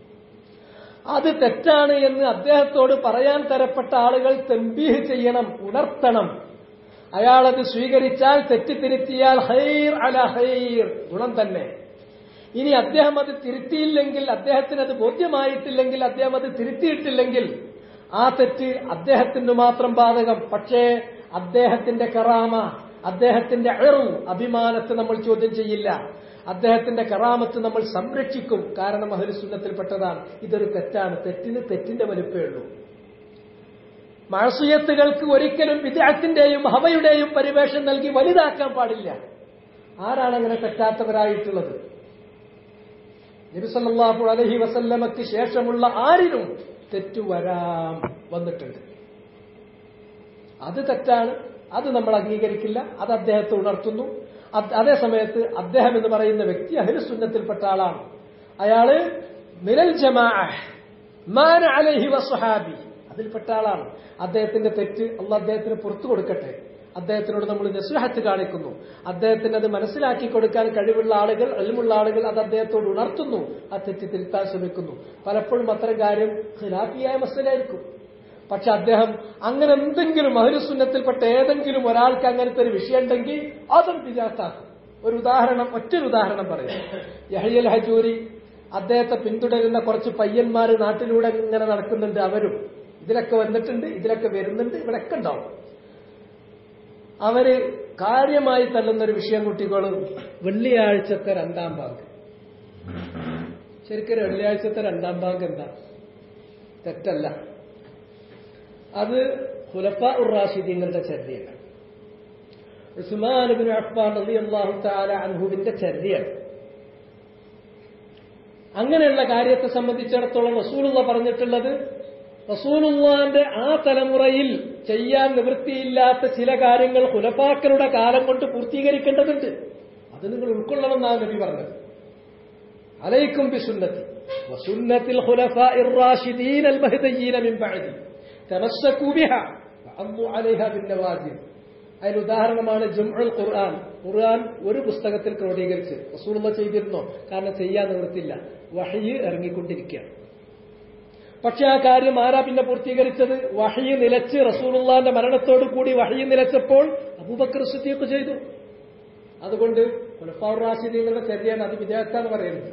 അത് തെറ്റാണ് എന്ന് അദ്ദേഹത്തോട് പറയാൻ തരപ്പെട്ട ആളുകൾ തെമ്പീഹ് ചെയ്യണം ഉണർത്തണം അയാളത് സ്വീകരിച്ചാൽ തെറ്റ് തിരുത്തിയാൽ ഹൈർ അല ഹൈർ ഗുണം തന്നെ ഇനി അദ്ദേഹം അത് തിരുത്തിയില്ലെങ്കിൽ അദ്ദേഹത്തിന് അത് ബോധ്യമായിട്ടില്ലെങ്കിൽ അദ്ദേഹം അത് തിരുത്തിയിട്ടില്ലെങ്കിൽ ആ തെറ്റ് അദ്ദേഹത്തിന് മാത്രം ബാധകം പക്ഷേ അദ്ദേഹത്തിന്റെ കറാമ അദ്ദേഹത്തിന്റെ അഴു അഭിമാനത്തെ നമ്മൾ ചോദ്യം ചെയ്യില്ല അദ്ദേഹത്തിന്റെ കറാമത്ത് നമ്മൾ സംരക്ഷിക്കും കാരണം അഹലുസുന്നത്തിൽപ്പെട്ടതാണ് ഇതൊരു തെറ്റാണ് തെറ്റിന് തെറ്റിന്റെ വലുപ്പേ ഉള്ളൂ മഴസുയത്തുകൾക്ക് ഒരിക്കലും വിദ്യാർത്ഥിന്റെയും ഹവയുടെയും പരിവേഷം നൽകി വലുതാക്കാൻ പാടില്ല ആരാണ് അങ്ങനെ തെറ്റാത്തവരായിട്ടുള്ളത് നബിസല്ലാഹു അലഹി വസല്ലമക്ക് ശേഷമുള്ള ആരിലും തെറ്റു വരാം വന്നിട്ടുണ്ട് അത് തെറ്റാണ് അത് നമ്മൾ അംഗീകരിക്കില്ല അത് അദ്ദേഹത്തെ ഉണർത്തുന്നു അത് അതേ സമയത്ത് അദ്ദേഹം എന്ന് പറയുന്ന വ്യക്തി അഹിലുസുന്നത്തിൽപ്പെട്ട ആളാണ് അയാള് മിനൽ ജമാ മാന അലഹി വസ്ഹാബി അതിൽപ്പെട്ട ആളാണ് അദ്ദേഹത്തിന്റെ തെറ്റ് അല്ല അദ്ദേഹത്തിന് പുറത്തു കൊടുക്കട്ടെ അദ്ദേഹത്തിനോട് നമ്മൾ നസുഹത്ത് കാണിക്കുന്നു അദ്ദേഹത്തിന് അത് മനസ്സിലാക്കി കൊടുക്കാൻ കഴിവുള്ള ആളുകൾ അല്ലുമുള്ള ആളുകൾ അത് അദ്ദേഹത്തോട് ഉണർത്തുന്നു ആ തെറ്റ് തിരുത്താൻ ശ്രമിക്കുന്നു പലപ്പോഴും അത്തരം കാര്യം ഖിലാഫിയായ മസലായിരിക്കും പക്ഷെ അദ്ദേഹം അങ്ങനെ എന്തെങ്കിലും അഹുസുന്നത്തിൽപ്പെട്ട ഏതെങ്കിലും ഒരാൾക്ക് അങ്ങനത്തെ ഒരു വിഷയം ഉണ്ടെങ്കിൽ അതും വിജാത്താക്കും ഒരു ഉദാഹരണം ഒറ്റൊരു ഉദാഹരണം പറയാം യഹയ്യൽ ഹജൂരി അദ്ദേഹത്തെ പിന്തുടരുന്ന കുറച്ച് പയ്യന്മാർ നാട്ടിലൂടെ ഇങ്ങനെ നടക്കുന്നുണ്ട് അവരും ഇതിലൊക്കെ വന്നിട്ടുണ്ട് ഇതിലൊക്കെ വരുന്നുണ്ട് ഇവിടെയൊക്കെ ഉണ്ടാവും അവര് കാര്യമായി തള്ളുന്ന ഒരു വിഷയം കുട്ടികളും വെള്ളിയാഴ്ചത്തെ രണ്ടാം ഭാഗം ശരിക്കും വെള്ളിയാഴ്ചത്തെ രണ്ടാം ഭാഗം എന്താ തെറ്റല്ല അത് ഹുലഫ ഉർ റാഷിദീങ്ങളുടെ ചര്യയാണ് ഉസ്മാൻ ബിൻ അഫ്ഫാൻ റളിയല്ലാഹു തആല അൻഹുവിന്റെ ചര്യയാണ് അങ്ങനെയുള്ള കാര്യത്തെ സംബന്ധിച്ചിടത്തോളം റസൂലുള്ള പറഞ്ഞിട്ടുള്ളത് റസൂലുള്ളാന്റെ ആ തലമുറയിൽ ചെയ്യാൻ നിവൃത്തിയില്ലാത്ത ചില കാര്യങ്ങൾ ഹുലഫാക്കളുടെ കാലം കൊണ്ട് പൂർത്തീകരിക്കേണ്ടതുണ്ട് അത് നിങ്ങൾ ഉൾക്കൊള്ളണമെന്നാണ് നബി പറഞ്ഞത് അലൈക്കും ബി സുന്നത്തി വസുന്നത്തിൽ ഖുലഫാഇർ റാഷിദീൻ അൽ മഹ്ദിയീന മിൻ ബഅദി തമസ്സകൂ ബിഹാ വഅദ്ദു അലൈഹാ ബിൻ നവാജിദ് അതിൽ ഉദാഹരണമാണ് ജംഉൽ ഖുർആൻ ഖുർആൻ ഒരു പുസ്തകത്തിൽ ക്രോഡീകരിച്ച് റസൂലുള്ള ചെയ്തിരുന്നോ കാരണം ചെയ്യാൻ നിവൃത്തില്ല വഹയ് ഇറങ്ങിക്കൊണ്ടിരിക്കുകയാണ് പക്ഷെ ആ കാര്യം ആരാ പിന്നെ പൂർത്തീകരിച്ചത് വഹയ് നിലച്ച് റസൂലുള്ളാന്റെ മരണത്തോടു കൂടി വഹയ് നിലച്ചപ്പോൾ അബൂബക്കർ സിദ്ദീഖ് ചെയ്തു അതുകൊണ്ട് ഖുലഫാഉർ റാഷിദീങ്ങളുടെ ചര്യയാണ് അത് വിദേഹത്താന്ന് പറയുന്നത്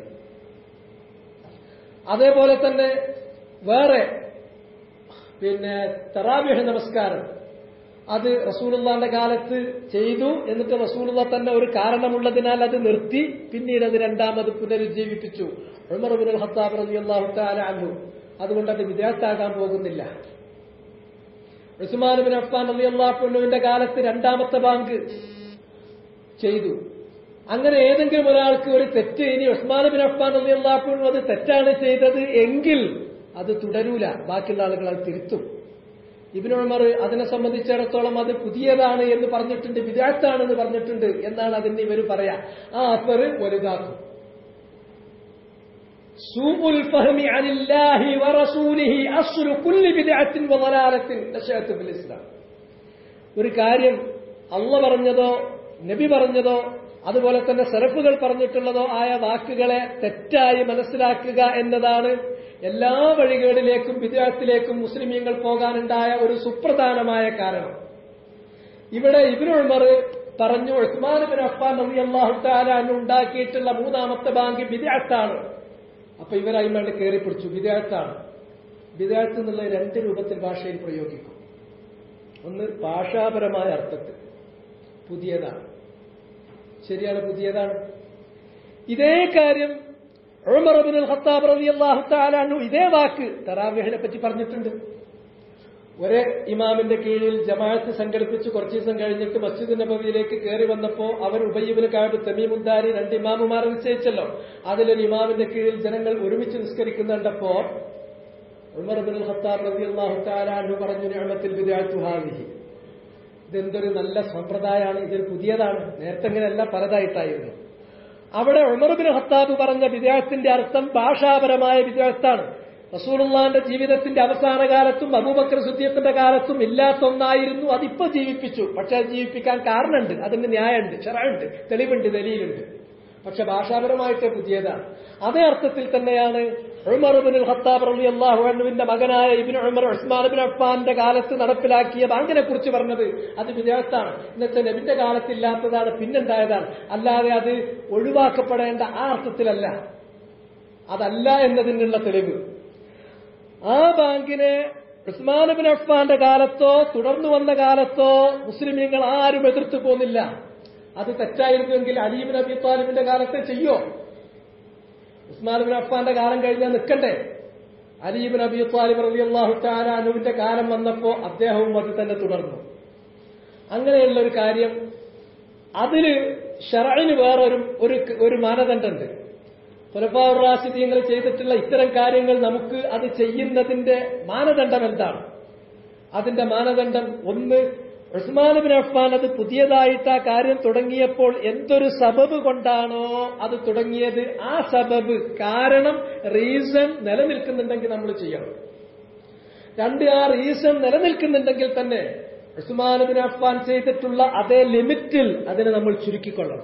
അതേപോലെ തന്നെ വേറെ പിന്നെ തറാവിഹ് നമസ്കാരം അത് റസൂലുള്ളാന്റെ കാലത്ത് ചെയ്തു എന്നിട്ട് റസൂലുള്ള തന്നെ ഒരു കാരണമുള്ളതിനാൽ അത് നിർത്തി പിന്നീട് അത് രണ്ടാമത് പുനരുജ്ജീവിപ്പിച്ചു ഉമർ ബിൻ ഖത്താബ് റളിയല്ലാഹു തആല അൻഹു അതുകൊണ്ട് അത് വിദേഹത്താകാൻ പോകുന്നില്ല ഉസ്മാൻ ബിൻ അഫ്ഫാൻ റളിയല്ലാഹുവിന്റെ കാലത്ത് രണ്ടാമത്തെ ബാങ്ക് ചെയ്തു അങ്ങനെ ഏതെങ്കിലും ഒരാൾക്ക് ഒരു തെറ്റ് ഇനി ഉസ്മാൻ ബിൻ അഫ്ഫാൻ റളിയല്ലാഹു അത് തെറ്റാണ് ചെയ്തത് എങ്കിൽ അത് തുടരൂല ബാക്കിയുള്ള ആളുകൾ അത് തിരുത്തും ഇബിൻ ഉമർ അതിനെ സംബന്ധിച്ചിടത്തോളം അത് പുതിയതാണ് എന്ന് പറഞ്ഞിട്ടുണ്ട് വിദാത്താണെന്ന് പറഞ്ഞിട്ടുണ്ട് എന്നാണ് അതിന് ഇവർ പറയാ ആ അസർ വലുതാക്കും سوء الفهم عن الله ورسوله أصل كل بدعة وضلالة نشأت في الإسلام ഒരു കാര്യം അള്ള പറഞ്ഞതോ നബി പറഞ്ഞതോ അതുപോലെ തന്നെ സെറഫുകൾ പറഞ്ഞിട്ടുള്ളതോ ആയ വാക്കുകളെ തെറ്റായി മനസ്സിലാക്കുക എന്നതാണ് എല്ലാ വഴികളിലേക്കും വിദ്യാർത്ഥിലേക്കും മുസ്ലിമീങ്ങൾ പോകാനുണ്ടായ ഒരു സുപ്രധാനമായ കാരണം ഇവിടെ ഇബിനുൾമർ പറഞ്ഞു ഉസ്മാൻ ബിൻ അഫ്ഫാൻ നബി അള്ളാഹു താലാൻ ഉണ്ടാക്കിയിട്ടുള്ള മൂന്നാമത്തെ ബാങ്ക് വിദ്യാർത്ഥാണ് അപ്പൊ ഇവരതിമേണ്ട് കയറി പിടിച്ചു വിദ്യാർത്ഥാണ് വിദ്യാർത്ഥി എന്നുള്ള രണ്ട് രൂപത്തിൽ ഭാഷയിൽ പ്രയോഗിക്കും ഒന്ന് ഭാഷാപരമായ അർത്ഥത്തിൽ പുതിയതാണ് ശരിയാണ് പുതിയതാണ് ഇതേ കാര്യം ഉമർബിൻ ഖത്താബ് റളിയല്ലാഹു തആല അൻഹു ഇതേ വാക്ക് തറാവിഹിനെ പറ്റി പറഞ്ഞിട്ടുണ്ട് ഒരേ ഇമാമിന്റെ കീഴിൽ ജമാഅത്ത് സംഘടിപ്പിച്ച് കുറച്ച് ദിവസം കഴിഞ്ഞിട്ട് മസ്ജിദ് നബവിയിലേക്ക് കയറി വന്നപ്പോ അവർ ഉബയ്യബിന് കാബ് തമീമുന്താരി രണ്ട് ഇമാമുമാരെ നിശ്ചയിച്ചല്ലോ അതിലൊരു ഇമാമിന്റെ കീഴിൽ ജനങ്ങൾ ഒരുമിച്ച് നിസ്കരിക്കുന്നുണ്ടപ്പോ ഉമർബിൻ ഖത്താബ് റളിയല്ലാഹു തആല അൻഹു പറഞ്ഞു നിഅമത്തിൽ ബിദഅത്തു ഹാദിഹി ഇതെന്തൊരു നല്ല സമ്പ്രദായമാണ് ഇതൊരു പുതിയതാണ് നേരത്തെ ഇങ്ങനെയല്ല പലതായിട്ടായിരുന്നു അവിടെ ഉമർബിൻ ഖത്താബ് പറഞ്ഞ വിദ്യാർത്ഥിന്റെ അർത്ഥം ഭാഷാപരമായ വിദ്യാർത്ഥാണ് റസൂലുള്ളാന്റെ ജീവിതത്തിന്റെ അവസാന കാലത്തും അബൂബക്കർ സുദ്ദീഖിന്റെ കാലത്തും ഇല്ലാത്ത ഒന്നായിരുന്നു അതിപ്പോ ജീവിപ്പിച്ചു പക്ഷെ അത് ജീവിപ്പിക്കാൻ കാരണമുണ്ട് അതിന് ന്യായമുണ്ട് ചെറുണ്ട് തെളിവുണ്ട് ദലീലുണ്ട് പക്ഷെ ഭാഷാപരമായിട്ട് പുതിയതാണ് അതേ അർത്ഥത്തിൽ തന്നെയാണ് ഉമർ ബിൻ ഖത്താബ് റളിയല്ലാഹു അൻഹുവിന്റെ മകനായ ഇബ്നു ഉമർ ഉസ്മാൻ ബിൻ അഫ്ഫാന്റെ കാലത്ത് നടപ്പിലാക്കിയ ബാങ്കിനെ കുറിച്ച് പറഞ്ഞത് അത് വിദേഹത്താണ് ഇന്നത്തെ നബിന്റെ കാലത്തില്ലാത്തതാണ് പിന്നുണ്ടായതാണ് അല്ലാതെ അത് ഒഴിവാക്കപ്പെടേണ്ട ആ അർത്ഥത്തിലല്ല അതല്ല എന്നതിനുള്ള തെളിവ് ആ ബാങ്കിനെ ഉസ്മാൻ ബിൻ അഫ്ഫാന്റെ കാലത്തോ തുടർന്നു വന്ന കാലത്തോ മുസ്ലിമീങ്ങൾ ആരും എതിർത്തു പോന്നില്ല അത് തെറ്റായിരുന്നുവെങ്കിൽ അലീബിൻ അബി താലിബിന്റെ കാലത്തെ ചെയ്യോ ഉസ്മാൻ ബിൻ അഫ്ഫാന്റെ കാലം കഴിഞ്ഞാൽ നിൽക്കണ്ടേ അലീബിൻ അബി താലിബ് റബി അള്ളാഹു താലാനുവിന്റെ കാലം വന്നപ്പോ അദ്ദേഹവും അത് തന്നെ തുടർന്നു അങ്ങനെയുള്ള ഒരു കാര്യം അതിന് ഷറയിന് വേറെ ഒരു ഒരു ഒരു മാനദണ്ഡമുണ്ട് പുലപ്പാറാശിദ്യങ്ങൾ ചെയ്തിട്ടുള്ള ഇത്തരം കാര്യങ്ങൾ നമുക്ക് അത് ചെയ്യുന്നതിന്റെ മാനദണ്ഡം എന്താണ് അതിന്റെ മാനദണ്ഡം ഒന്ന് ഉസ്മാൻ ബിൻ അഫ്ഫാൻ അത് പുതിയതായിട്ട് ആ കാര്യം തുടങ്ങിയപ്പോൾ എന്തൊരു സബബ് കൊണ്ടാണോ അത് തുടങ്ങിയത് ആ സബബ് കാരണം റീസൺ നിലനിൽക്കുന്നുണ്ടെങ്കിൽ നമ്മൾ ചെയ്യണം രണ്ട് ആ റീസൺ നിലനിൽക്കുന്നുണ്ടെങ്കിൽ തന്നെ ഉസ്മാൻ ബിൻ അഫ്ഫാൻ ചെയ്തിട്ടുള്ള അതേ ലിമിറ്റിൽ അതിനെ നമ്മൾ ചുരുക്കിക്കൊള്ളണം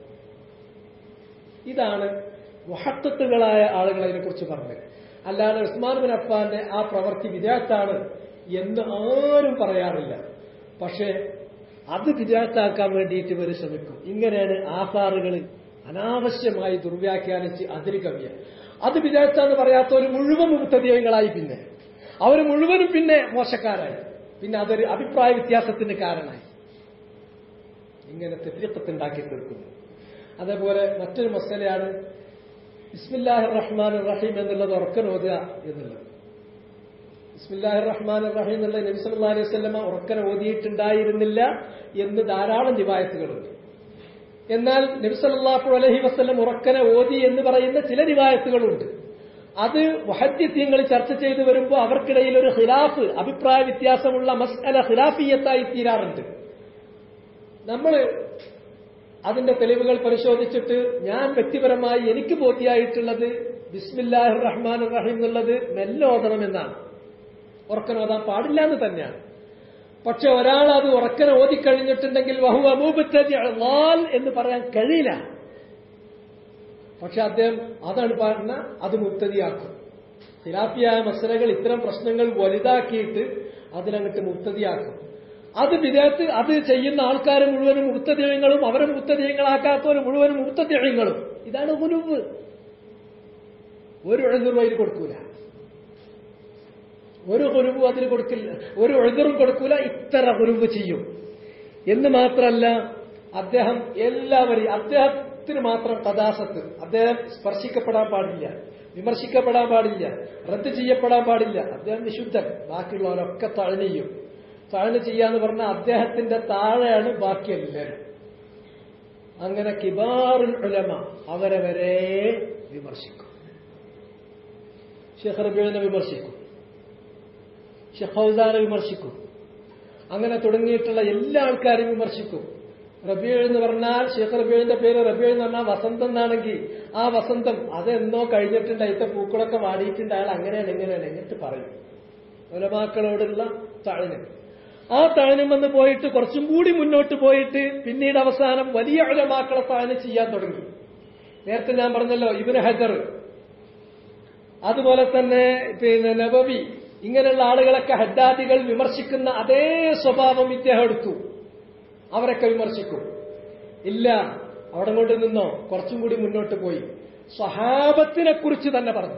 ഇതാണ് മുഹത്തത്തുകളായ ആളുകൾ അതിനെക്കുറിച്ച് പറഞ്ഞത് അല്ലാതെ ഉസ്മാൻ ബിൻ അഫ്ഫാന്റെ ആ പ്രവൃത്തി വിദേഹത്താണ് എന്ന് ആരും പറയാറില്ല പക്ഷേ അത് വിജയത്താക്കാൻ വേണ്ടിയിട്ട് ഇവർ ശ്രമിക്കും ഇങ്ങനെയാണ് ആസാറുകൾ അനാവശ്യമായി ദുർവ്യാഖ്യാനിച്ച് അതിര് കവിയ അത് വിജയത്താന്ന് പറയാത്തവർ മുഴുവൻ മുക്തദീയങ്ങളായി പിന്നെ അവർ മുഴുവനും പിന്നെ മോശക്കാരായി പിന്നെ അതൊരു അഭിപ്രായ വ്യത്യാസത്തിന് കാരണമായി ഇങ്ങനെ തെറ്റിയത്തുണ്ടാക്കി തീർക്കുന്നു അതേപോലെ മറ്റൊരു മസലയാണ് ഇസ്മില്ലാഹിർ റഹ്മാൻ റഹീം എന്നുള്ളത് ഉറക്കൻ ഓതുക എന്നുള്ളത് ഇസ്മില്ലാഹി റഹ്മാൻ റഹീം എന്നുള്ള നബി സല്ലല്ലാഹു അലൈഹി വസല്ലമ ഉറക്കനെ ഓതിയിട്ടുണ്ടായിരുന്നില്ല എന്ന് ധാരാളം റിവായത്തുകളുണ്ട് എന്നാൽ നബി സല്ലല്ലാഹു അലൈഹി വസല്ലം ഉറക്കനെ ഓതി എന്ന് പറയുന്ന ചില റിവായത്തുകളുണ്ട് അത് വഹദ്യത്യങ്ങൾ ചർച്ച ചെയ്തു വരുമ്പോൾ അവർക്കിടയിൽ ഒരു ഖിലാഫ് അഭിപ്രായ വ്യത്യാസമുള്ള മസ്അല ഖിലാഫിയത്തായി തീരാറുണ്ട് നമ്മൾ അതിന്റെ തെളിവുകൾ പരിശോധിച്ചിട്ട് ഞാൻ വ്യക്തിപരമായി എനിക്ക് ബോധ്യായിട്ടുള്ളത് ബിസ്മില്ലാഹിർ റഹ്മാൻ റഹീം എന്നുള്ളത് മെല്ലെ ഓതണമെന്നാണ് ഉറക്കൻ ഓതാൻ പാടില്ല എന്ന് തന്നെയാണ് പക്ഷെ ഒരാൾ അത് ഉറക്കനെ ഓതിക്കഴിഞ്ഞിട്ടുണ്ടെങ്കിൽ വഹു അബൂബത്താൽ എന്ന് പറയാൻ കഴിയില്ല പക്ഷെ അദ്ദേഹം അതാണ് പറഞ്ഞ അത് മുക്തതിയാക്കും ഖിലാഫിയായ മസലകൾ ഇത്തരം പ്രശ്നങ്ങൾ വലുതാക്കിയിട്ട് അതിനങ്ങട്ട് മുക്തതിയാക്കും അത് വിദേഹത്ത് അത് ചെയ്യുന്ന ആൾക്കാർ മുഴുവനും മുക്തദൈവങ്ങളും അവരെ മുക്തദൈവങ്ങളാക്കാത്തവർ മുഴുവനും മുക്തദൈവങ്ങളും ഇതാണ് ഗുരുവ് ഒരു എഴുന്നൂറ് അതിൽ കൊടുക്കൂല ഒരു ഗുരുവും അതിന് കൊടുക്കില്ല ഒരു എഴുതറും കൊടുക്കൂല ഇത്ര ഗുരുവ് ചെയ്യും എന്ന് മാത്രമല്ല അദ്ദേഹം എല്ലാവരെയും അദ്ദേഹം ഒരിടത്തിന് മാത്രം കഥാസത്ത് അദ്ദേഹം സ്പർശിക്കപ്പെടാൻ പാടില്ല വിമർശിക്കപ്പെടാൻ പാടില്ല റദ്ദ് ചെയ്യപ്പെടാൻ പാടില്ല അദ്ദേഹം വിശുദ്ധൻ ബാക്കിയുള്ളവരൊക്കെ തഴഞ്ഞു ചെയ്യും തഴഞ്ഞു ചെയ്യാന്ന് പറഞ്ഞാൽ അദ്ദേഹത്തിന്റെ താഴെയാണ് ബാക്കി എല്ലാവരും അങ്ങനെ കിബാറുൽ ഉലമ അവരെ വരെ വിമർശിക്കും ഷെയ്ഖ് റബീഴിനെ വിമർശിക്കും ഷെയ്ഖ് ഫൗസാനെ വിമർശിക്കും അങ്ങനെ തുടങ്ങിയിട്ടുള്ള എല്ലാ ആൾക്കാരെയും വിമർശിക്കും റബീഴ് എന്ന് പറഞ്ഞാൽ ഷെയ്ഖ് റബീഴിന്റെ പേര് റബീഴ് എന്ന് പറഞ്ഞാൽ വസന്തം എന്നാണെങ്കിൽ ആ വസന്തം അതെന്നോ കഴിഞ്ഞിട്ടുണ്ട് അതിന്റെ പൂക്കളൊക്കെ വാടിയിട്ടുണ്ട് അയാൾ അങ്ങനെയാണ് എങ്ങനെയാണ് എന്നിട്ട് പറയും ഉലമാക്കളോടുള്ള തഴനം ആ തഴനം വന്ന് പോയിട്ട് കുറച്ചും കൂടി മുന്നോട്ട് പോയിട്ട് പിന്നീട് അവസാനം വലിയ ഉലമാക്കളെ താഴെ ചെയ്യാൻ തുടങ്ങി നേരത്തെ ഞാൻ പറഞ്ഞല്ലോ ഇബിന് ഹജർ അതുപോലെ തന്നെ പിന്നെ നബവി ഇങ്ങനെയുള്ള ആളുകളൊക്കെ ഹദ്ദാദികൾ വിമർശിക്കുന്ന അതേ സ്വഭാവം ഇദ്ദേഹം എടുത്തു അവരൊക്കെ വിമർശിക്കും ഇല്ല അവിടെ കൊണ്ട് നിന്നോ കുറച്ചും കൂടി മുന്നോട്ട് പോയി സ്വഹാബത്തിനെ കുറിച്ച് തന്നെ പറഞ്ഞു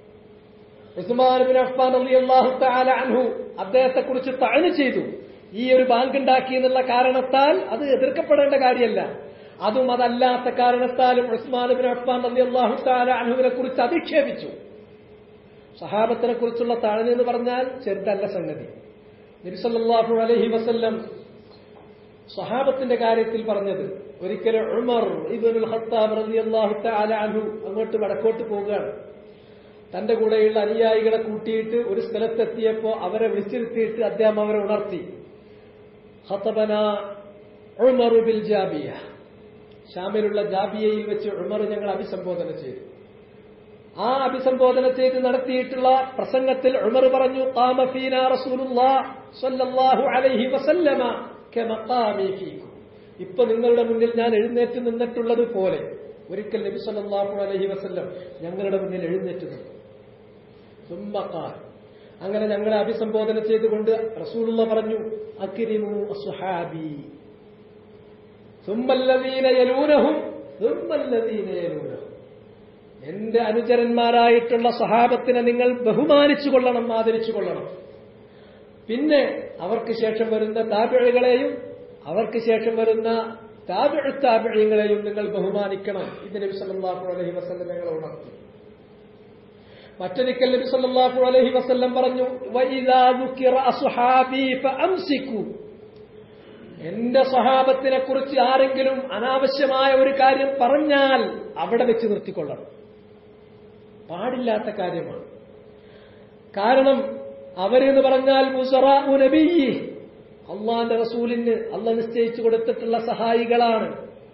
ഉസ്മാൻ ബിൻ അഫ്ഫാൻ റളിയല്ലാഹു തആല അൻഹു അദ്ദേഹത്തെ കുറിച്ച് തഴഞ്ഞു ചെയ്തു ഈ ഒരു ബാങ്ക് ഉണ്ടാക്കി എന്നുള്ള കാരണത്താൽ അത് എതിർക്കപ്പെടേണ്ട കാര്യമല്ല അതും അതല്ലാത്ത കാരണത്താലും ഉസ്മാൻ ബിൻ അഫ്ഫാൻ റളിയല്ലാഹു തആല അൻഹുവിനെ കുറിച്ച് അധിക്ഷേപിച്ചു സഹാബത്തിനെ കുറിച്ചുള്ള താഴ്ന്നു എന്ന് പറഞ്ഞാൽ ചെറുതല്ല സംഗതി നബിസല്ലാഹു അലഹി വസല്ലം സഹാബത്തിന്റെ കാര്യത്തിൽ പറഞ്ഞത് ഒരിക്കലും ഉമർ ഇബനുൽ ഖത്താബ് റളിയല്ലാഹു തആല അൻഹു അങ്ങോട്ട് വടക്കോട്ട് പോവുകയാണ് തന്റെ കൂടെയുള്ള അനുയായികളെ കൂട്ടിയിട്ട് ഒരു സ്ഥലത്തെത്തിയപ്പോ അവരെ വിളിച്ചിരുത്തിയിട്ട് അദ്ദേഹം അവരെ ഉണർത്തി ഖത്തബന ഉമർ ബിൽ ജാബിയ ഷാമിലുള്ള ജാബിയയിൽ വെച്ച് ഉമർ ഞങ്ങൾ അഭിസംബോധന ചെയ്തു ആ അഭിസംബോധന ചെയ്ത് നടത്തിയിട്ടുള്ള പ്രസംഗത്തിൽ ഉമർ പറഞ്ഞു ഖാമഫീന റസൂലുള്ളാഹ് സ്വല്ലല്ലാഹു അലൈഹി വസല്ലമ കമഖാമി ഫീക്കും ഇപ്പൊ നിങ്ങളുടെ മുന്നിൽ ഞാൻ എഴുന്നേറ്റ് നിന്നിട്ടുള്ളത് പോലെ ഒരിക്കൽ നബി സല്ലല്ലാഹു അലൈഹി വസല്ലം ഞങ്ങളുടെ മുന്നിൽ എഴുന്നേറ്റ് നിന്നു സുമ്മഖാൽ അങ്ങനെ ഞങ്ങളെ അഭിസംബോധന ചെയ്തുകൊണ്ട് റസൂലുള്ള പറഞ്ഞു അക്രിമു അസ്ഹാബി സുമ്മല്ലദീന യലൂനഹും സുമ്മല്ലദീന യലൂനഹും എന്റെ അനുചരന്മാരായിട്ടുള്ള സഹാബത്തിനെ നിങ്ങൾ ബഹുമാനിച്ചു കൊള്ളണം ആദരിച്ചു കൊള്ളണം പിന്നെ അവർക്ക് ശേഷം വരുന്ന താപിഴകളെയും അവർക്ക് ശേഷം വരുന്ന താപിഴ താപിഴങ്ങളെയും നിങ്ങൾ ബഹുമാനിക്കണം ഇത് നബി സല്ലല്ലാഹു അലൈഹി വസല്ലം ഞങ്ങളെ ഉണർത്തി മറ്റൊരിക്കൽ നബി സല്ലല്ലാഹു അലൈഹി വസല്ലം പറഞ്ഞു വഇദാ ദുക്കിറ അസ്ഹാബി ഫഅംസികു എന്റെ സഹാബത്തിനെ കുറിച്ച് ആരെങ്കിലും അനാവശ്യമായ ഒരു കാര്യം പറഞ്ഞാൽ അവിടെ വെച്ച് നിർത്തിക്കൊള്ളണം പാടില്ലാത്ത കാര്യമാണ് കാരണം അവരെന്ന് പറഞ്ഞാൽ മുസറാഉ നബിയ്യി അള്ളാന്റെ റസൂലിന് അള്ള നിശ്ചയിച്ചു കൊടുത്തിട്ടുള്ള സഹായികളാണ്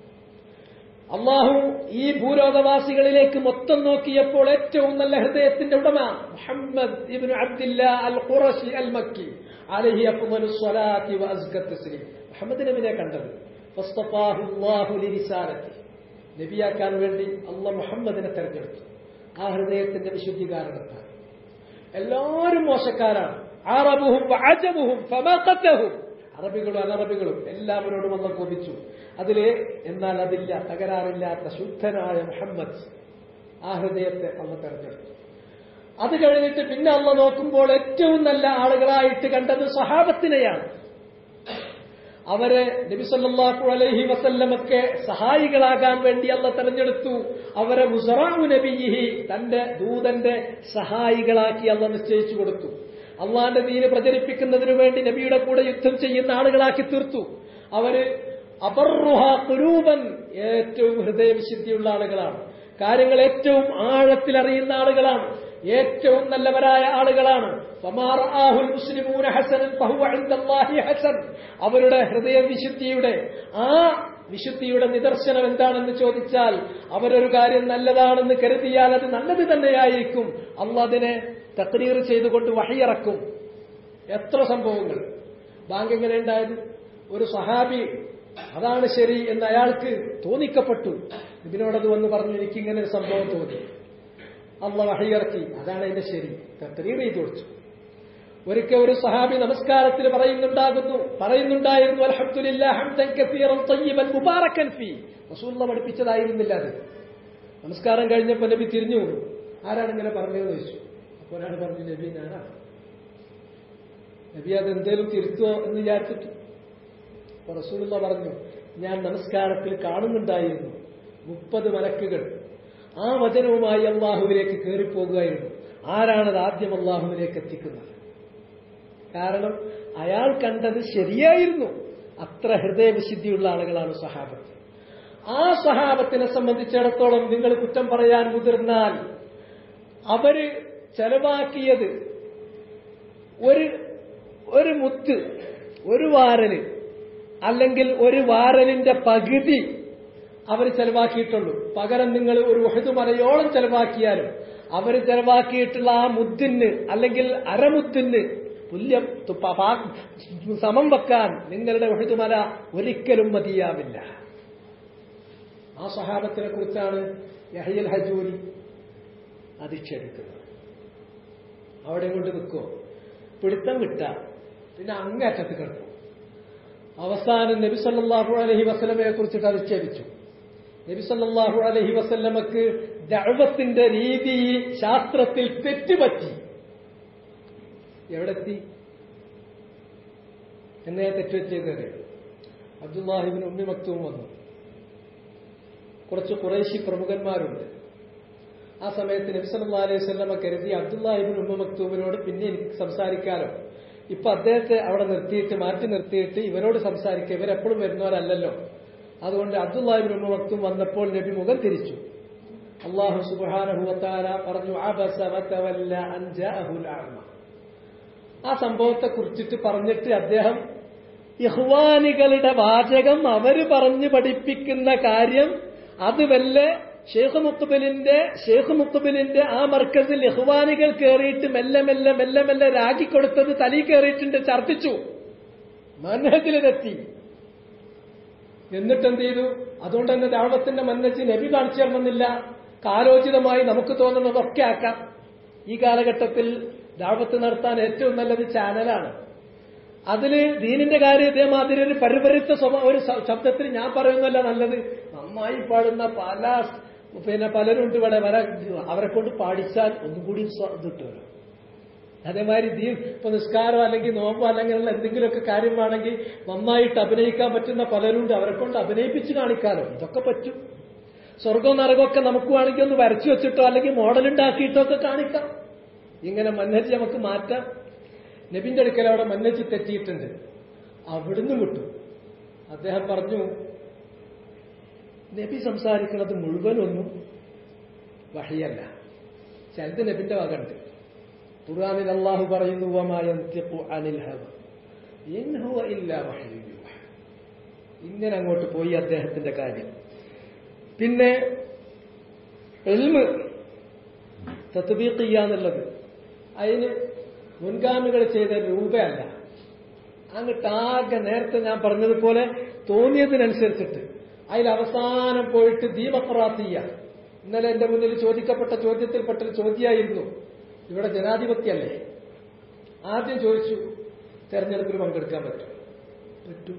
അള്ളാഹു ഈ ഭൂലോകവാസികളിലേക്ക് മൊത്തം നോക്കിയപ്പോൾ ഏറ്റവും നല്ല ഹൃദയത്തിന്റെ ഉടമ മുഹമ്മദ് ഇബ്നു അബ്ദില്ല അൽ ഖുറശി അൽ മക്കി അലഹി അഫ്ദലു സ്വലാത്തി വ അസ്ക തസ്ലീം മുഹമ്മദ് നബിനെ കണ്ടത് ഫസ്തഫാഹു അല്ലാഹു ലിരിസാലത്തി നബിയാക്കാൻ വേണ്ടി അള്ളാഹ് മുഹമ്മദിനെ തെരഞ്ഞെടുത്തു ആ ഹൃദയത്തിന്റെ വിശുദ്ധി കാരണത്താൽ എല്ലാവരും മോശക്കാരാണ് അറബുഹും അജബുഹും ഫമഖത്തഹും അറബികളും അനറബികളും എല്ലാവരോടും അള്ള കോപിച്ചു അതിലെ എന്നാൽ അതില്ല തകരാറില്ലാത്ത ശുദ്ധനായ മുഹമ്മദ് ആ ഹൃദയത്തെ അള്ള തെരഞ്ഞെടുത്തു അത് കഴിഞ്ഞിട്ട് പിന്നെ അള്ള നോക്കുമ്പോൾ ഏറ്റവും നല്ല ആളുകളായിട്ട് കണ്ടത് സഹാബത്തിനെയാണ് അവരെ നബിസല്ലാഹു അലൈഹി വസല്ലമൊക്കെ സഹായികളാകാൻ വേണ്ടി അല്ല തെരഞ്ഞെടുത്തു അവരെ മുസറാഹു നബിഹി തന്റെ ദൂതന്റെ സഹായികളാക്കി അല്ല നിശ്ചയിച്ചു കൊടുത്തു അള്ളാന്റെ ദീന് പ്രചരിപ്പിക്കുന്നതിനു വേണ്ടി നബിയുടെ കൂടെ യുദ്ധം ചെയ്യുന്ന ആളുകളാക്കി തീർത്തു അവര് അപർറുഹ കുരൂപൻ ഏറ്റവും ഹൃദയവിശുദ്ധിയുള്ള ആളുകളാണ് കാര്യങ്ങൾ ഏറ്റവും ആഴത്തിൽ അറിയുന്ന ആളുകളാണ് ഏറ്റവും നല്ലവരായ ആളുകളാണ് മുസ്ലിമൂന ഹസനൻ ഹസൻ അവരുടെ ഹൃദയ വിശുദ്ധിയുടെ ആ വിശുദ്ധിയുടെ നിദർശനം എന്താണെന്ന് ചോദിച്ചാൽ അവരൊരു കാര്യം നല്ലതാണെന്ന് കരുതിയാൽ അത് നല്ലത് തന്നെയായിരിക്കും അല്ല അതിനെ തക്രീർ ചെയ്തുകൊണ്ട് വഹിയിറക്കും എത്ര സംഭവങ്ങൾ ബാങ്ക് എങ്ങനെ ഉണ്ടായത് ഒരു സഹാബി അതാണ് ശരി എന്ന് അയാൾക്ക് തോന്നിക്കപ്പെട്ടു ഇതിനോടത് വന്ന് പറഞ്ഞു എനിക്കിങ്ങനെ ഒരു സംഭവം തോന്നി അള്ള വഹിയിറക്കി അതാണ് എന്റെ ശരി തക്രീർ ചെയ്തു കൊടുത്തു ഒരിക്കൽ ഒരു സഹാബി നമസ്കാരത്തിൽ പറയുന്നുണ്ടാകുന്നു പറയുന്നുണ്ടായിരുന്നു മുബാറക്കൻ ഫി റസൂല്ല പഠിപ്പിച്ചതായിരുന്നില്ല അത് നമസ്കാരം കഴിഞ്ഞപ്പോൾ നബി തിരിഞ്ഞു ആരാണ് ഇങ്ങനെ പറഞ്ഞതെന്ന് ചോദിച്ചു അപ്പോൾ ഒരാൾ പറഞ്ഞു നബി ഞാനാണ് നബി അത് എന്തേലും തിരുത്തുമോ എന്ന് വിചാരിച്ചിട്ട് അപ്പൊ റസൂലുള്ള പറഞ്ഞു ഞാൻ നമസ്കാരത്തിൽ കാണുന്നുണ്ടായിരുന്നു മുപ്പത് മലക്കുകൾ ആ വചനവുമായി അള്ളാഹുവിലേക്ക് കയറിപ്പോകുകയായിരുന്നു ആരാണത് ആദ്യം അള്ളാഹുവിലേക്ക് എത്തിക്കുന്നത് കാരണം അയാൾ കണ്ടത് ശരിയായിരുന്നു അത്ര ഹൃദയവിശുദ്ധിയുള്ള ആളുകളാണ് സഹാബത്ത് ആ സഹാബത്തിനെ സംബന്ധിച്ചിടത്തോളം നിങ്ങൾ കുറ്റം പറയാൻ മുതിർന്നാൽ അവര് ചെലവാക്കിയത് ഒരു ഒരു മുത്ത് ഒരു വാരല് അല്ലെങ്കിൽ ഒരു വാരലിന്റെ പകുതി അവർ ചെലവാക്കിയിട്ടുള്ളൂ പകരം നിങ്ങൾ ഒരു ഉഹദ് മലയോളം ചെലവാക്കിയാലും അവർ ചെലവാക്കിയിട്ടുള്ള ആ മുത്തിന് അല്ലെങ്കിൽ അരമുത്തിന് തുല്യം തു- പ- പാ- സമം വെക്കാൻ നിങ്ങളുടെ ഉഹദ് മല ഒരിക്കലും മതിയാവില്ല ആ സഹാബത്തിനെ കുറിച്ചാണ് യഹയൽ ഹജൂരി അധിക്ഷേപിക്കുന്നത് അവിടെ കൊണ്ട് നിൽക്കുമോ പിടുത്തം കിട്ട പിന്നെ അങ്ങേറ്റത്ത് കിടക്കും അവസാനം നബി സല്ലല്ലാഹു അലൈഹി വസല്ലമയെ കുറിച്ചിട്ട് അധിക്ഷേപിച്ചു നബി സല്ലല്ലാഹു അലൈഹി വസല്ലമക്ക് ദഅവത്തിന്റെ രീതി ശാസ്ത്രത്തിൽ തെറ്റുപറ്റി എവിടെത്തി എന്നെ തെറ്റുപറ്റിയത് അബ്ദുല്ലാഹിബിൻ ഉമ്മി മക്തൂം വന്നു കുറച്ച് കുറേശി പ്രമുഖന്മാരുണ്ട് ആ സമയത്ത് നബി സല്ലല്ലാഹു അലൈഹി വസല്ലമ കരുതി അബ്ദുല്ലാഹിബിൻ ഉമ്മ മക്തൂമിനോട് പിന്നെ എനിക്ക് സംസാരിക്കാലോ ഇപ്പൊ അദ്ദേഹത്തെ അവിടെ നിർത്തിയിട്ട് മാറ്റി നിർത്തിയിട്ട് ഇവരോട് സംസാരിക്കുക ഇവരെപ്പോഴും വരുന്നവരല്ലല്ലോ അതുകൊണ്ട് അബ്ദുല്ലാഹിബിൻ ഉമ്മ മക്തൂം വന്നപ്പോൾ നബി മുഖം തിരിച്ചു അള്ളാഹു സുബ്ഹാനഹു വതആല പറഞ്ഞു അബസ വതവല്ല അൻ ജാഅഹുൽ അഅമ ആ സംഭവത്തെ കുറിച്ചിട്ട് പറഞ്ഞിട്ട് അദ്ദേഹം ഇഹ്വാനികളുടെ വാചകം അവര് പറഞ്ഞു പഠിപ്പിക്കുന്ന കാര്യം അത് വല്ല ഷെയ്ഖ് മുത്തുബലിന്റെ ഷെയ്ഖ് മുത്തുബലിന്റെ ആ മർക്കസിൽ ഇഹ്വാനികൾ കയറിയിട്ട് മെല്ലെ മെല്ലെ മെല്ലെ മെല്ലെ രാഗി കൊടുത്തത് തലി കയറിയിട്ടുണ്ട് ഛർദ്ദിച്ചു മനഹജിലെത്തി എന്നിട്ട് എന്ത് ചെയ്തു അതുകൊണ്ട് തന്നെ ദാവത്തിന്റെ മന്നച്ച് നബി കാണിച്ചു തരണമെന്നില്ല കാലോചിതമായി നമുക്ക് തോന്നുന്നതൊക്കെ ആക്കാം ഈ കാലഘട്ടത്തിൽ ദാവത്ത് നടത്താൻ ഏറ്റവും നല്ലത് ചാനലാണ് അതില് ദീനിന്റെ കാര്യം ഇതേമാതിരി ഒരു പരിപരുത്ത സ്വഭാവ ഒരു ശ- ശബ്ദത്തിൽ ഞാൻ പറയുന്നല്ല നല്ലത് നന്നായി പാടുന്ന പല പിന്നെ പലരുണ്ട് ഇവിടെ വര അവരെ കൊണ്ട് പാടിച്ചാൽ ഒന്നും കൂടി സ്വ- ഇത് കിട്ടുമല്ലോ അതേമാതിരി ദീൻ ഇപ്പൊ നിസ്കാരം അല്ലെങ്കിൽ നോമ്പോ അല്ലെങ്കിൽ എന്തെങ്കിലുമൊക്കെ കാര്യമാണെങ്കിൽ നന്നായിട്ട് അഭിനയിക്കാൻ പറ്റുന്ന പലരുണ്ട് അവരെ കൊണ്ട് അഭിനയിപ്പിച്ച് കാണിക്കാലോ ഇതൊക്കെ പറ്റും സ്വർഗവും നരകമൊക്കെ നമുക്ക് വേണമെങ്കിൽ ഒന്ന് വരച്ചു വെച്ചിട്ടോ അല്ലെങ്കിൽ മോഡൽ ഉണ്ടാക്കിയിട്ടോ ഒക്കെ കാണിക്കാം ഇങ്ങനെ മന്നജ് നമുക്ക് മാറ്റാം നബിന്റെ അടുക്കൽ അവിടെ മന്നജ് തെറ്റിയിട്ടുണ്ട് അവിടുന്ന് വിട്ടു അദ്ദേഹം പറഞ്ഞു നബി സംസാരിക്കുന്നത് മുഴുവനൊന്നും വഹിയല്ല ചിലത് നബിന്റെ വകണ്ട് ഖുർആനിൽ അള്ളാഹു പറയുന്നു "വമാ യൻതിഖു അനിൽ ഹവ ഇൻ ഹുവ ഇല്ലാ വഹ്യുൻ യൂഹ." ഇങ്ങനെ അങ്ങോട്ട് പോയി അദ്ദേഹത്തിന്റെ കാര്യം പിന്നെ എൽമ് തത്ബീഖ് ചെയ്യാന്നുള്ളത് അതിന് മുൻഗാമികൾ ചെയ്ത രൂപയല്ല അങ്ങോട്ട് ആകെ നേരത്തെ ഞാൻ പറഞ്ഞതുപോലെ തോന്നിയതിനനുസരിച്ചിട്ട് അതിൽ അവസാനം പോയിട്ട് ദീപക്രാത്തിയ ഇന്നലെ എന്റെ മുന്നിൽ ചോദിക്കപ്പെട്ട ചോദ്യത്തിൽപ്പെട്ടൊരു ചോദ്യമായിരുന്നു ഇവിടെ ജനാധിപത്യമല്ലേ ആദ്യം ചോദിച്ചു തെരഞ്ഞെടുപ്പിൽ പങ്കെടുക്കാൻ പറ്റും പറ്റും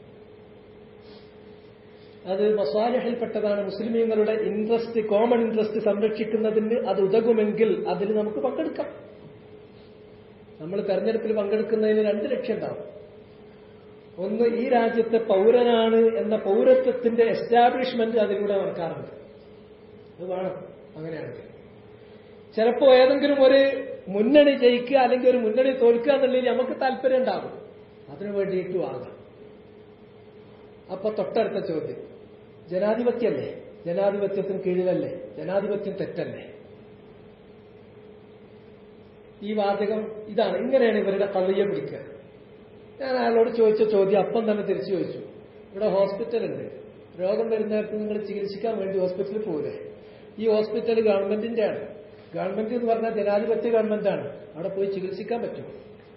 അത് മസാലഹിൽപ്പെട്ടതാണ് മുസ്ലിമീങ്ങളുടെ ഇൻട്രസ്റ്റ് കോമൺ ഇൻട്രസ്റ്റ് സംരക്ഷിക്കുന്നതിന് അത് ഉതകുമെങ്കിൽ അതിൽ നമുക്ക് പങ്കെടുക്കാം നമ്മൾ തെരഞ്ഞെടുപ്പിൽ പങ്കെടുക്കുന്നതിന് രണ്ട് ലക്ഷ്യം ഉണ്ടാവും ഒന്ന് ഈ രാജ്യത്തെ പൗരനാണ് എന്ന പൗരത്വത്തിന്റെ എസ്റ്റാബ്ലിഷ്മെന്റ് അതിലൂടെ നടക്കാറുണ്ട് അത് വേണം അങ്ങനെയാണെങ്കിൽ ചിലപ്പോ ഏതെങ്കിലും ഒരു മുന്നണി ജയിക്കുക അല്ലെങ്കിൽ ഒരു മുന്നണി തോൽക്കുക എന്നുള്ളതിൽ നമുക്ക് താല്പര്യം ഉണ്ടാകും അതിനു വേണ്ടിയിട്ടും ആകാം അപ്പൊ തൊട്ടടുത്ത ചോദ്യം ജനാധിപത്യമല്ലേ ജനാധിപത്യത്തിന് കീഴിലല്ലേ ജനാധിപത്യം തെറ്റല്ലേ ഈ വാചകം ഇതാണ് ഇങ്ങനെയാണ് ഇവരുടെ കള്ളിയ പിടിക്കുക ഞാൻ അയാളോട് ചോദിച്ച ചോദ്യം അപ്പം തന്നെ തിരിച്ചു ചോദിച്ചു ഇവിടെ ഹോസ്പിറ്റലുണ്ട് രോഗം വരുന്നവർക്ക് നിങ്ങൾ ചികിത്സിക്കാൻ വേണ്ടി ഹോസ്പിറ്റലിൽ പോകില്ലേ ഈ ഹോസ്പിറ്റൽ ഗവൺമെന്റിന്റെ ആണ് ഗവൺമെന്റ് എന്ന് പറഞ്ഞാൽ ജനാധിപത്യ ഗവൺമെന്റാണ് അവിടെ പോയി ചികിത്സിക്കാൻ പറ്റും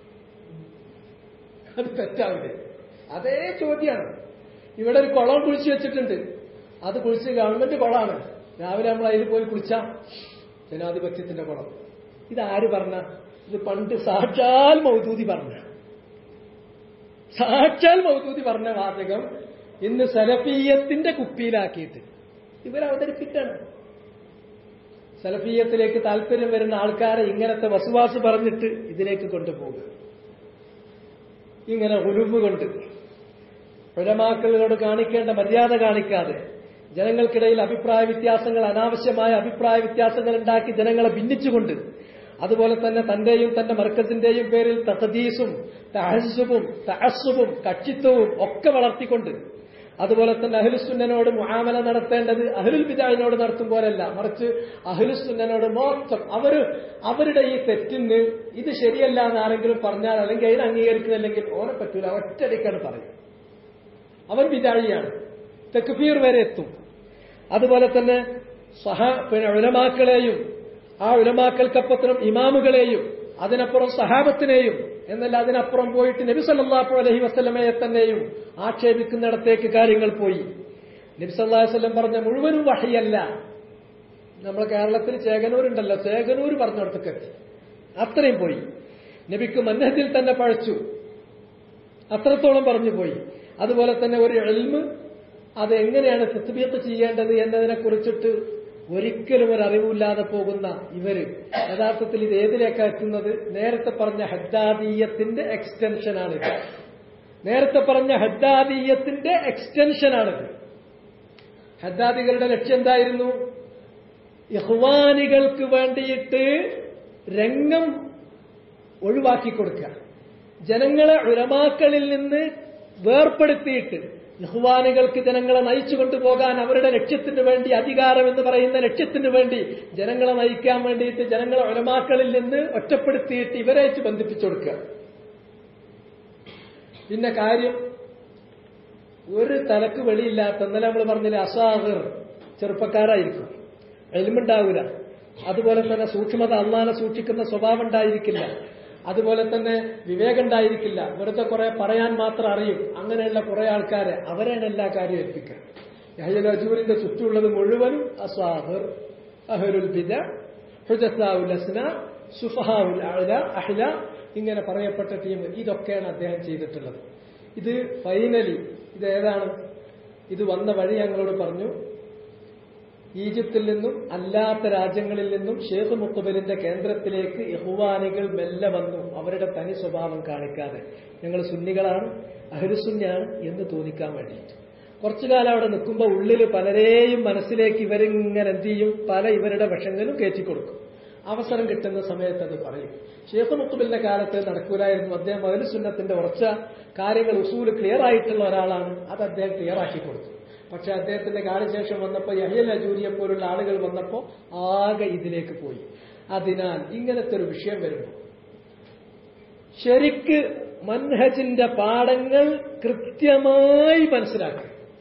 അത് തെറ്റാവില്ലേ അതേ ചോദ്യമാണ് ഇവിടെ ഒരു കുളം കുഴിച്ചു വെച്ചിട്ടുണ്ട് അത് കുഴിച്ച് ഗവൺമെന്റ് കുളമാണ് രാവിലെ നമ്മൾ അതിൽ പോയി കുളിച്ചാ ജനാധിപത്യത്തിന്റെ കുളം ഇതാര് പറഞ്ഞ ഇത് പണ്ട് സാക്ഷാൽ മൗദൂദി പറഞ്ഞ സാക്ഷാൽ മൗദൂദി പറഞ്ഞ വാചകം ഇന്ന് സലഫീയത്തിന്റെ കുപ്പിയിലാക്കിയിട്ട് ഇവരവതരിപ്പിക്കാണ് സലഫീയത്തിലേക്ക് താല്പര്യം വരുന്ന ആൾക്കാരെ ഇങ്ങനത്തെ വസുവാസ് പറഞ്ഞിട്ട് ഇതിലേക്ക് കൊണ്ടുപോകുക ഇങ്ങനെ ഉരുവ് കൊണ്ട് ഉലമാക്കളോട് കാണിക്കേണ്ട മര്യാദ കാണിക്കാതെ ജനങ്ങൾക്കിടയിൽ അഭിപ്രായ വ്യത്യാസങ്ങൾ അനാവശ്യമായ അഭിപ്രായ വ്യത്യാസങ്ങൾ ഉണ്ടാക്കി ജനങ്ങളെ ഭിന്നിച്ചുകൊണ്ട് അതുപോലെ തന്നെ തന്റെയും തന്റെ മർക്കസിന്റെയും പേരിൽ തഹദീസും തഹസുബും തഹസുബും കക്ഷിത്വവും ഒക്കെ വളർത്തിക്കൊണ്ട് അതുപോലെ തന്നെ അഹ്ലുസുന്നനോട് മുആമല നടത്തേണ്ടത് അഹ്ലുൽ ബിദായിനോട് നടത്തും പോലല്ല മറിച്ച് അഹ്ലുസുന്നനോട് മൊത്തം അവര് അവരുടെ ഈ തെറ്റിന് ഇത് ശരിയല്ല എന്ന് ആരെങ്കിലും പറഞ്ഞാൽ അല്ലെങ്കിൽ അതിന് അംഗീകരിക്കുന്നില്ലെങ്കിൽ ഓനെ പറ്റൂല ഒറ്റയടിക്കാണ് പറയും അവൻ ബിദാഴിയാണ് തെക്കുഫീർ വരെ എത്തും അതുപോലെ തന്നെ സഹ പിന്നെ ഉലമാക്കളെയും ആ ഉലമാക്കൽക്കപ്പുറം ഇമാമുകളെയും അതിനപ്പുറം സഹാബത്തിനെയും എന്നല്ല അതിനപ്പുറം പോയിട്ട് നബി സല്ലല്ലാഹു അലൈഹി വസല്ലമയെ തന്നെയും ആക്ഷേപിക്കുന്നിടത്തേക്ക് കാര്യങ്ങൾ പോയി നബി സല്ലല്ലാഹു അലൈഹി വസല്ലം പറഞ്ഞ മുഴുവനും വഹയല്ല നമ്മുടെ കേരളത്തിൽ ചേകനൂരുണ്ടല്ലോ ചേകനൂർ പറഞ്ഞിടത്തേക്ക് എത്തി അത്രയും പോയി നബിക്ക് മന്നഹത്തിൽ തന്നെ പഴച്ചു അത്രത്തോളം പറഞ്ഞു പോയി അതുപോലെ തന്നെ ഒരു എൽമ് അത് എങ്ങനെയാണ് തസ്ബീത്ത് ചെയ്യേണ്ടത് എന്നതിനെ കുറിച്ചിട്ട് ഒരിക്കലും ഒരു അറിവില്ലാതെ പോകുന്ന ഇവര് യഥാർത്ഥത്തിൽ ഇത് ഏതിലേക്കാ എത്തുന്നത് നേരത്തെ പറഞ്ഞ ഹദ്ദാദീയത്തിന്റെ എക്സ്റ്റൻഷനാണിത് നേരത്തെ പറഞ്ഞ ഹദ്ദാദീയത്തിന്റെ എക്സ്റ്റൻഷനാണിത് ഹദ്ദാദികളുടെ ലക്ഷ്യം എന്തായിരുന്നു ഇഹ്വാനികൾക്ക് വേണ്ടിയിട്ട് രംഗം ഒഴിവാക്കി കൊടുക്കുക ജനങ്ങളെ ഉലമാക്കളിൽ നിന്ന് വേർപ്പെടുത്തിയിട്ട് ഇഹ്വാനികൾക്ക് ജനങ്ങളെ നയിച്ചു കൊണ്ടുപോകാൻ അവരുടെ ലക്ഷ്യത്തിന് വേണ്ടി അധികാരം എന്ന് പറയുന്ന ലക്ഷ്യത്തിന് വേണ്ടി ജനങ്ങളെ നയിക്കാൻ വേണ്ടിയിട്ട് ജനങ്ങളെ ഉലമാക്കളിൽ നിന്ന് ഒറ്റപ്പെടുത്തിയിട്ട് ഇവരായിട്ട് ബന്ധിപ്പിച്ചു കൊടുക്കുക പിന്നെ കാര്യം ഒരു തലക്ക് വെളിയില്ലാത്ത ഇന്നലെ നമ്മൾ പറഞ്ഞില്ലേ അസാഹിർ ചെറുപ്പക്കാരായിരിക്കും എലിമുണ്ടാവില്ല അതുപോലെ തന്നെ സൂക്ഷ്മത അള്ളാനെ സൂക്ഷിക്കുന്ന സ്വഭാവം ഉണ്ടായിരിക്കില്ല അതുപോലെ തന്നെ വിവേകം ഉണ്ടായിരിക്കില്ല വെറുതെ കുറെ പറയാൻ മാത്രം അറിയും അങ്ങനെയുള്ള കുറെ ആൾക്കാരെ അവരാണ് എല്ലാ കാര്യവും ഏൽപ്പിക്കുക യഹ്യൽ അജൂരിന്റെ ചുറ്റുമുള്ളത് മുഴുവനും അസാഹിർ അഹരുൽ ബിദ ഹുജസാവുൽ അസ്ന സുഫഹാവുൽ അഹ്ല അഹ്ല ഇങ്ങനെ പറയപ്പെട്ട ടീം ഇതൊക്കെയാണ് അദ്ദേഹം ചെയ്തിട്ടുള്ളത് ഇത് ഫൈനലി ഇത് ഏതാണ് ഇത് വന്ന വഴി ഞങ്ങളോട് പറഞ്ഞു ഈജിപ്തിൽ നിന്നും അല്ലാത്ത രാജ്യങ്ങളിൽ നിന്നും ഷേഖ് മുക്കുബലിന്റെ കേന്ദ്രത്തിലേക്ക് യഹുവാനികൾ മെല്ലെ വന്നു അവരുടെ തനി സ്വഭാവം കാണിക്കാതെ ഞങ്ങൾ സുന്നികളാണ് അഹരുസുന്യാണ് എന്ന് തോന്നിക്കാൻ വേണ്ടിയിട്ട് കുറച്ചു കാലം അവിടെ നിൽക്കുമ്പോൾ ഉള്ളിൽ പലരെയും മനസ്സിലേക്ക് ഇവരിങ്ങനെ എന്ത് ചെയ്യും പല ഇവരുടെ വിഷങ്ങളും കയറ്റിക്കൊടുക്കും അവസരം കിട്ടുന്ന സമയത്ത് അത് പറയും ഷേഖ് മുത്തുബിന്റെ കാലത്ത് നടക്കൂലായിരുന്നു അദ്ദേഹം അഹലുസുന്നത്തിന്റെ ഉറച്ച കാര്യങ്ങൾ ഉസൂല് ക്ലിയർ ആയിട്ടുള്ള ഒരാളാണ് അത് അദ്ദേഹം ക്ലിയർ ആക്കി കൊടുത്തു പക്ഷെ അദ്ദേഹത്തിന്റെ കാലശേഷം വന്നപ്പോൾ യഹ്യൽ അജൂരിയെ പോലുള്ള ആളുകൾ വന്നപ്പോൾ ആകെ ഇതിലേക്ക് പോയി അതിനാൽ ഇങ്ങനത്തെ ഒരു വിഷയം വരുമ്പോൾ ശരിക്ക് മൻഹജിന്റെ പാഠങ്ങൾ കൃത്യമായി മനസ്സിലാക്കുക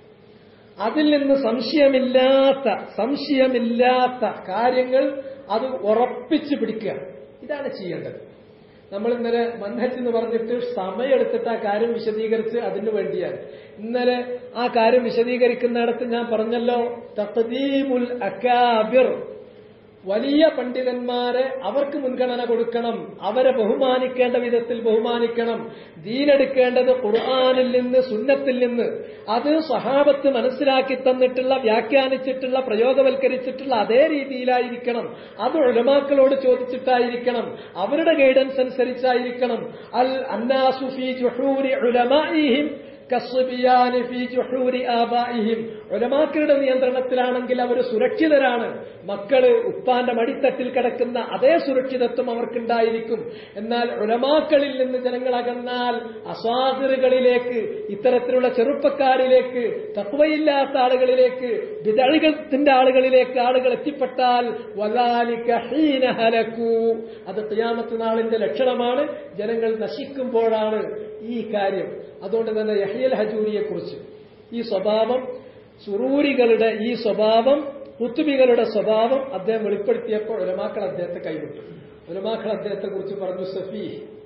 അതിൽ നിന്ന് സംശയമില്ലാത്ത സംശയമില്ലാത്ത കാര്യങ്ങൾ അത് ഉറപ്പിച്ചു പിടിക്കുക ഇതാണ് ചെയ്യേണ്ടത് നമ്മൾ ഇന്നലെ മൻഹജ് എന്ന് പറഞ്ഞിട്ട് സമയമെടുത്തിട്ട് ആ കാര്യം വിശദീകരിച്ച് അതിനു വേണ്ടിയാണ് ഇന്നലെ ആ കാര്യം വിശദീകരിക്കുന്നിടത്ത് ഞാൻ പറഞ്ഞല്ലോ തഖദീമുൽ അക്കാബിർ വലിയ പണ്ഡിതന്മാരെ അവർക്ക് മുൻഗണന കൊടുക്കണം അവരെ ബഹുമാനിക്കേണ്ട വിധത്തിൽ ബഹുമാനിക്കണം ദീനെടുക്കേണ്ടത് ഖുർആാനിൽ നിന്ന് സുന്നത്തിൽ നിന്ന് അത് സഹാബത്ത് മനസ്സിലാക്കി തന്നിട്ടുള്ള വ്യാഖ്യാനിച്ചിട്ടുള്ള പ്രയോഗവൽക്കരിച്ചിട്ടുള്ള അതേ രീതിയിലായിരിക്കണം അത് ഉലമാക്കളോട് ചോദിച്ചിട്ടായിരിക്കണം അവരുടെ ഗൈഡൻസ് അനുസരിച്ചായിരിക്കണം അൽ അന്നാസുഫി ജുഹൂരി ഉലമാഇഹിം കസ്ബിയാനി ഫീ ജുഹൂരി ആബാഇഹിം ഉലമാക്കളുടെ നിയന്ത്രണത്തിലാണെങ്കിൽ അവർ സുരക്ഷിതരാണ് മക്കള് ഉപ്പാന്റെ മടിത്തട്ടിൽ കിടക്കുന്ന അതേ സുരക്ഷിതത്വം അവർക്കുണ്ടായിരിക്കും എന്നാൽ ഉലമാക്കളിൽ നിന്ന് ജനങ്ങൾ അകന്നാൽ അസ്വാതിറുകളിലേക്ക് ഇത്തരത്തിലുള്ള ചെറുപ്പക്കാരിലേക്ക് തത്വയില്ലാത്ത ആളുകളിലേക്ക് വിതഴികത്തിന്റെ ആളുകളിലേക്ക് ആളുകൾ എത്തിപ്പെട്ടാൽ വലാലിക ഹീന ഹലക്കൂ അത് ഖിയാമത്ത് നാളിന്റെ ലക്ഷണമാണ് ജനങ്ങൾ നശിക്കുമ്പോഴാണ് ഈ കാര്യം അതുകൊണ്ട് തന്നെ യഹിയൽ ഹജൂരിയെ കുറിച്ച് ഈ സ്വഭാവം സുറൂരികളുടെ ഈ സ്വഭാവം കുത്തുബികളുടെ സ്വഭാവം അദ്ദേഹം വെളിപ്പെടുത്തിയപ്പോൾ ഉലമാക്കൾ അദ്ദേഹത്തെ കൈവിട്ടു ഉലമാക്കൾ അദ്ദേഹത്തെ കുറിച്ച് പറഞ്ഞു സഫി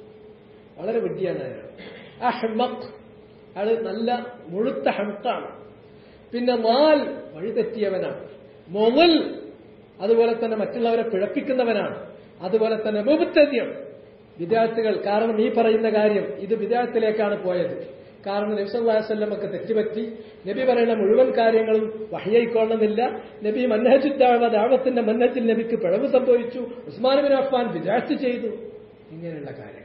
വളരെ വിഡ്ഢിയാണ് അയാൾ അഹ്മഖ് അയാൾ നല്ല മുഴുത്ത ഹംക്കാണ് പിന്നെ മാൽ വഴിതെറ്റിയവനാണ് മൊമൽ അതുപോലെ തന്നെ മറ്റുള്ളവരെ പിഴപ്പിക്കുന്നവനാണ് അതുപോലെ തന്നെ മുബത്തദ്യം വിദ്യാർത്ഥികൾ കാരണം ഈ പറയുന്ന കാര്യം ഇത് വിദ്യാർത്ഥിയിലേക്കാണ് പോയത് കാരണം നബിസല്ലാസ്വല്ലമൊക്കെ തെറ്റുപറ്റി നബി പറയുന്ന മുഴുവൻ കാര്യങ്ങളും വഹിയായിക്കൊള്ളണമെന്നില്ല നബി മന്നഹജുദ്ദാവ ദാവത്തിന്റെ മന്നത്തിൽ നബിക്ക് പിഴവ് സംഭവിച്ചു ഉസ്മാനുബിൻ അഫ്ഫാൻ വിദ്യാർത്ഥി ചെയ്തു ഇങ്ങനെയുള്ള കാര്യങ്ങൾ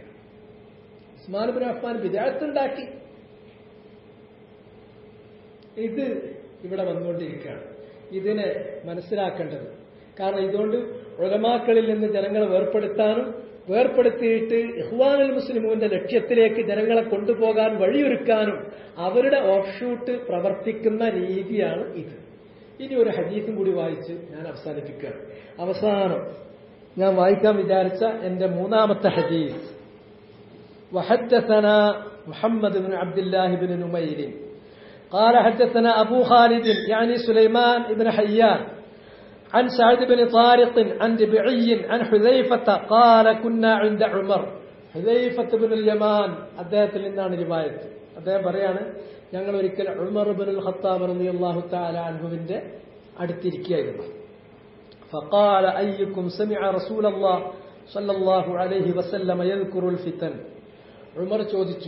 ഉസ്മാനുബിൻ അഫ്ഫാൻ വിദ്യാർത്ഥി ഉണ്ടാക്കി ഇത് ഇവിടെ വന്നുകൊണ്ടിരിക്കുകയാണ് ഇതിനെ മനസ്സിലാക്കേണ്ടത് കാരണം ഇതുകൊണ്ട് ഉലമാക്കളിൽ നിന്ന് ജനങ്ങളെ വേർപ്പെടുത്താനും വേർപ്പെടുത്തിയിട്ട് ഇഹ്വാനുൽ മുസ്ലിമുവിന്റെ ലക്ഷ്യത്തിലേക്ക് ജനങ്ങളെ കൊണ്ടുപോകാൻ വഴിയൊരുക്കാനും അവരുടെ ഓഫ്ഷൂട്ട് പ്രവർത്തിക്കുന്ന രീതിയാണ് ഇത് ഇനി ഒരു ഹദീസും കൂടി വായിച്ച് ഞാൻ അവസാനിപ്പിക്കുകയാണ് അവസാനം ഞാൻ വായിക്കാൻ വിചാരിച്ച എന്റെ മൂന്നാമത്തെ ഹദീസ് وحدثنا محمد بن عبد الله بن نمير قال حدثنا أبو خالد يعني سليمان بن حيان عن سعد بن طارق عن ربعي عن حذيفة قال كنا عند عمر حذيفة بن اليمان അദ്ദേഹത്തിൽ നിന്നാണ് റിവായത്ത് അദ്ദേഹം പറയാണ് ഞങ്ങൾ ഒരിക്കൽ ഉമർ ബിൻ ഖത്താബ് റളിയല്ലാഹു തആല അൻഹുവിന്റെ അടുത്തിരിക്കുകയായിരുന്നു فقال أيكم سمع رسول الله صلى الله عليه وسلم يذكر الفتن ഉമർ ചോദിച്ചു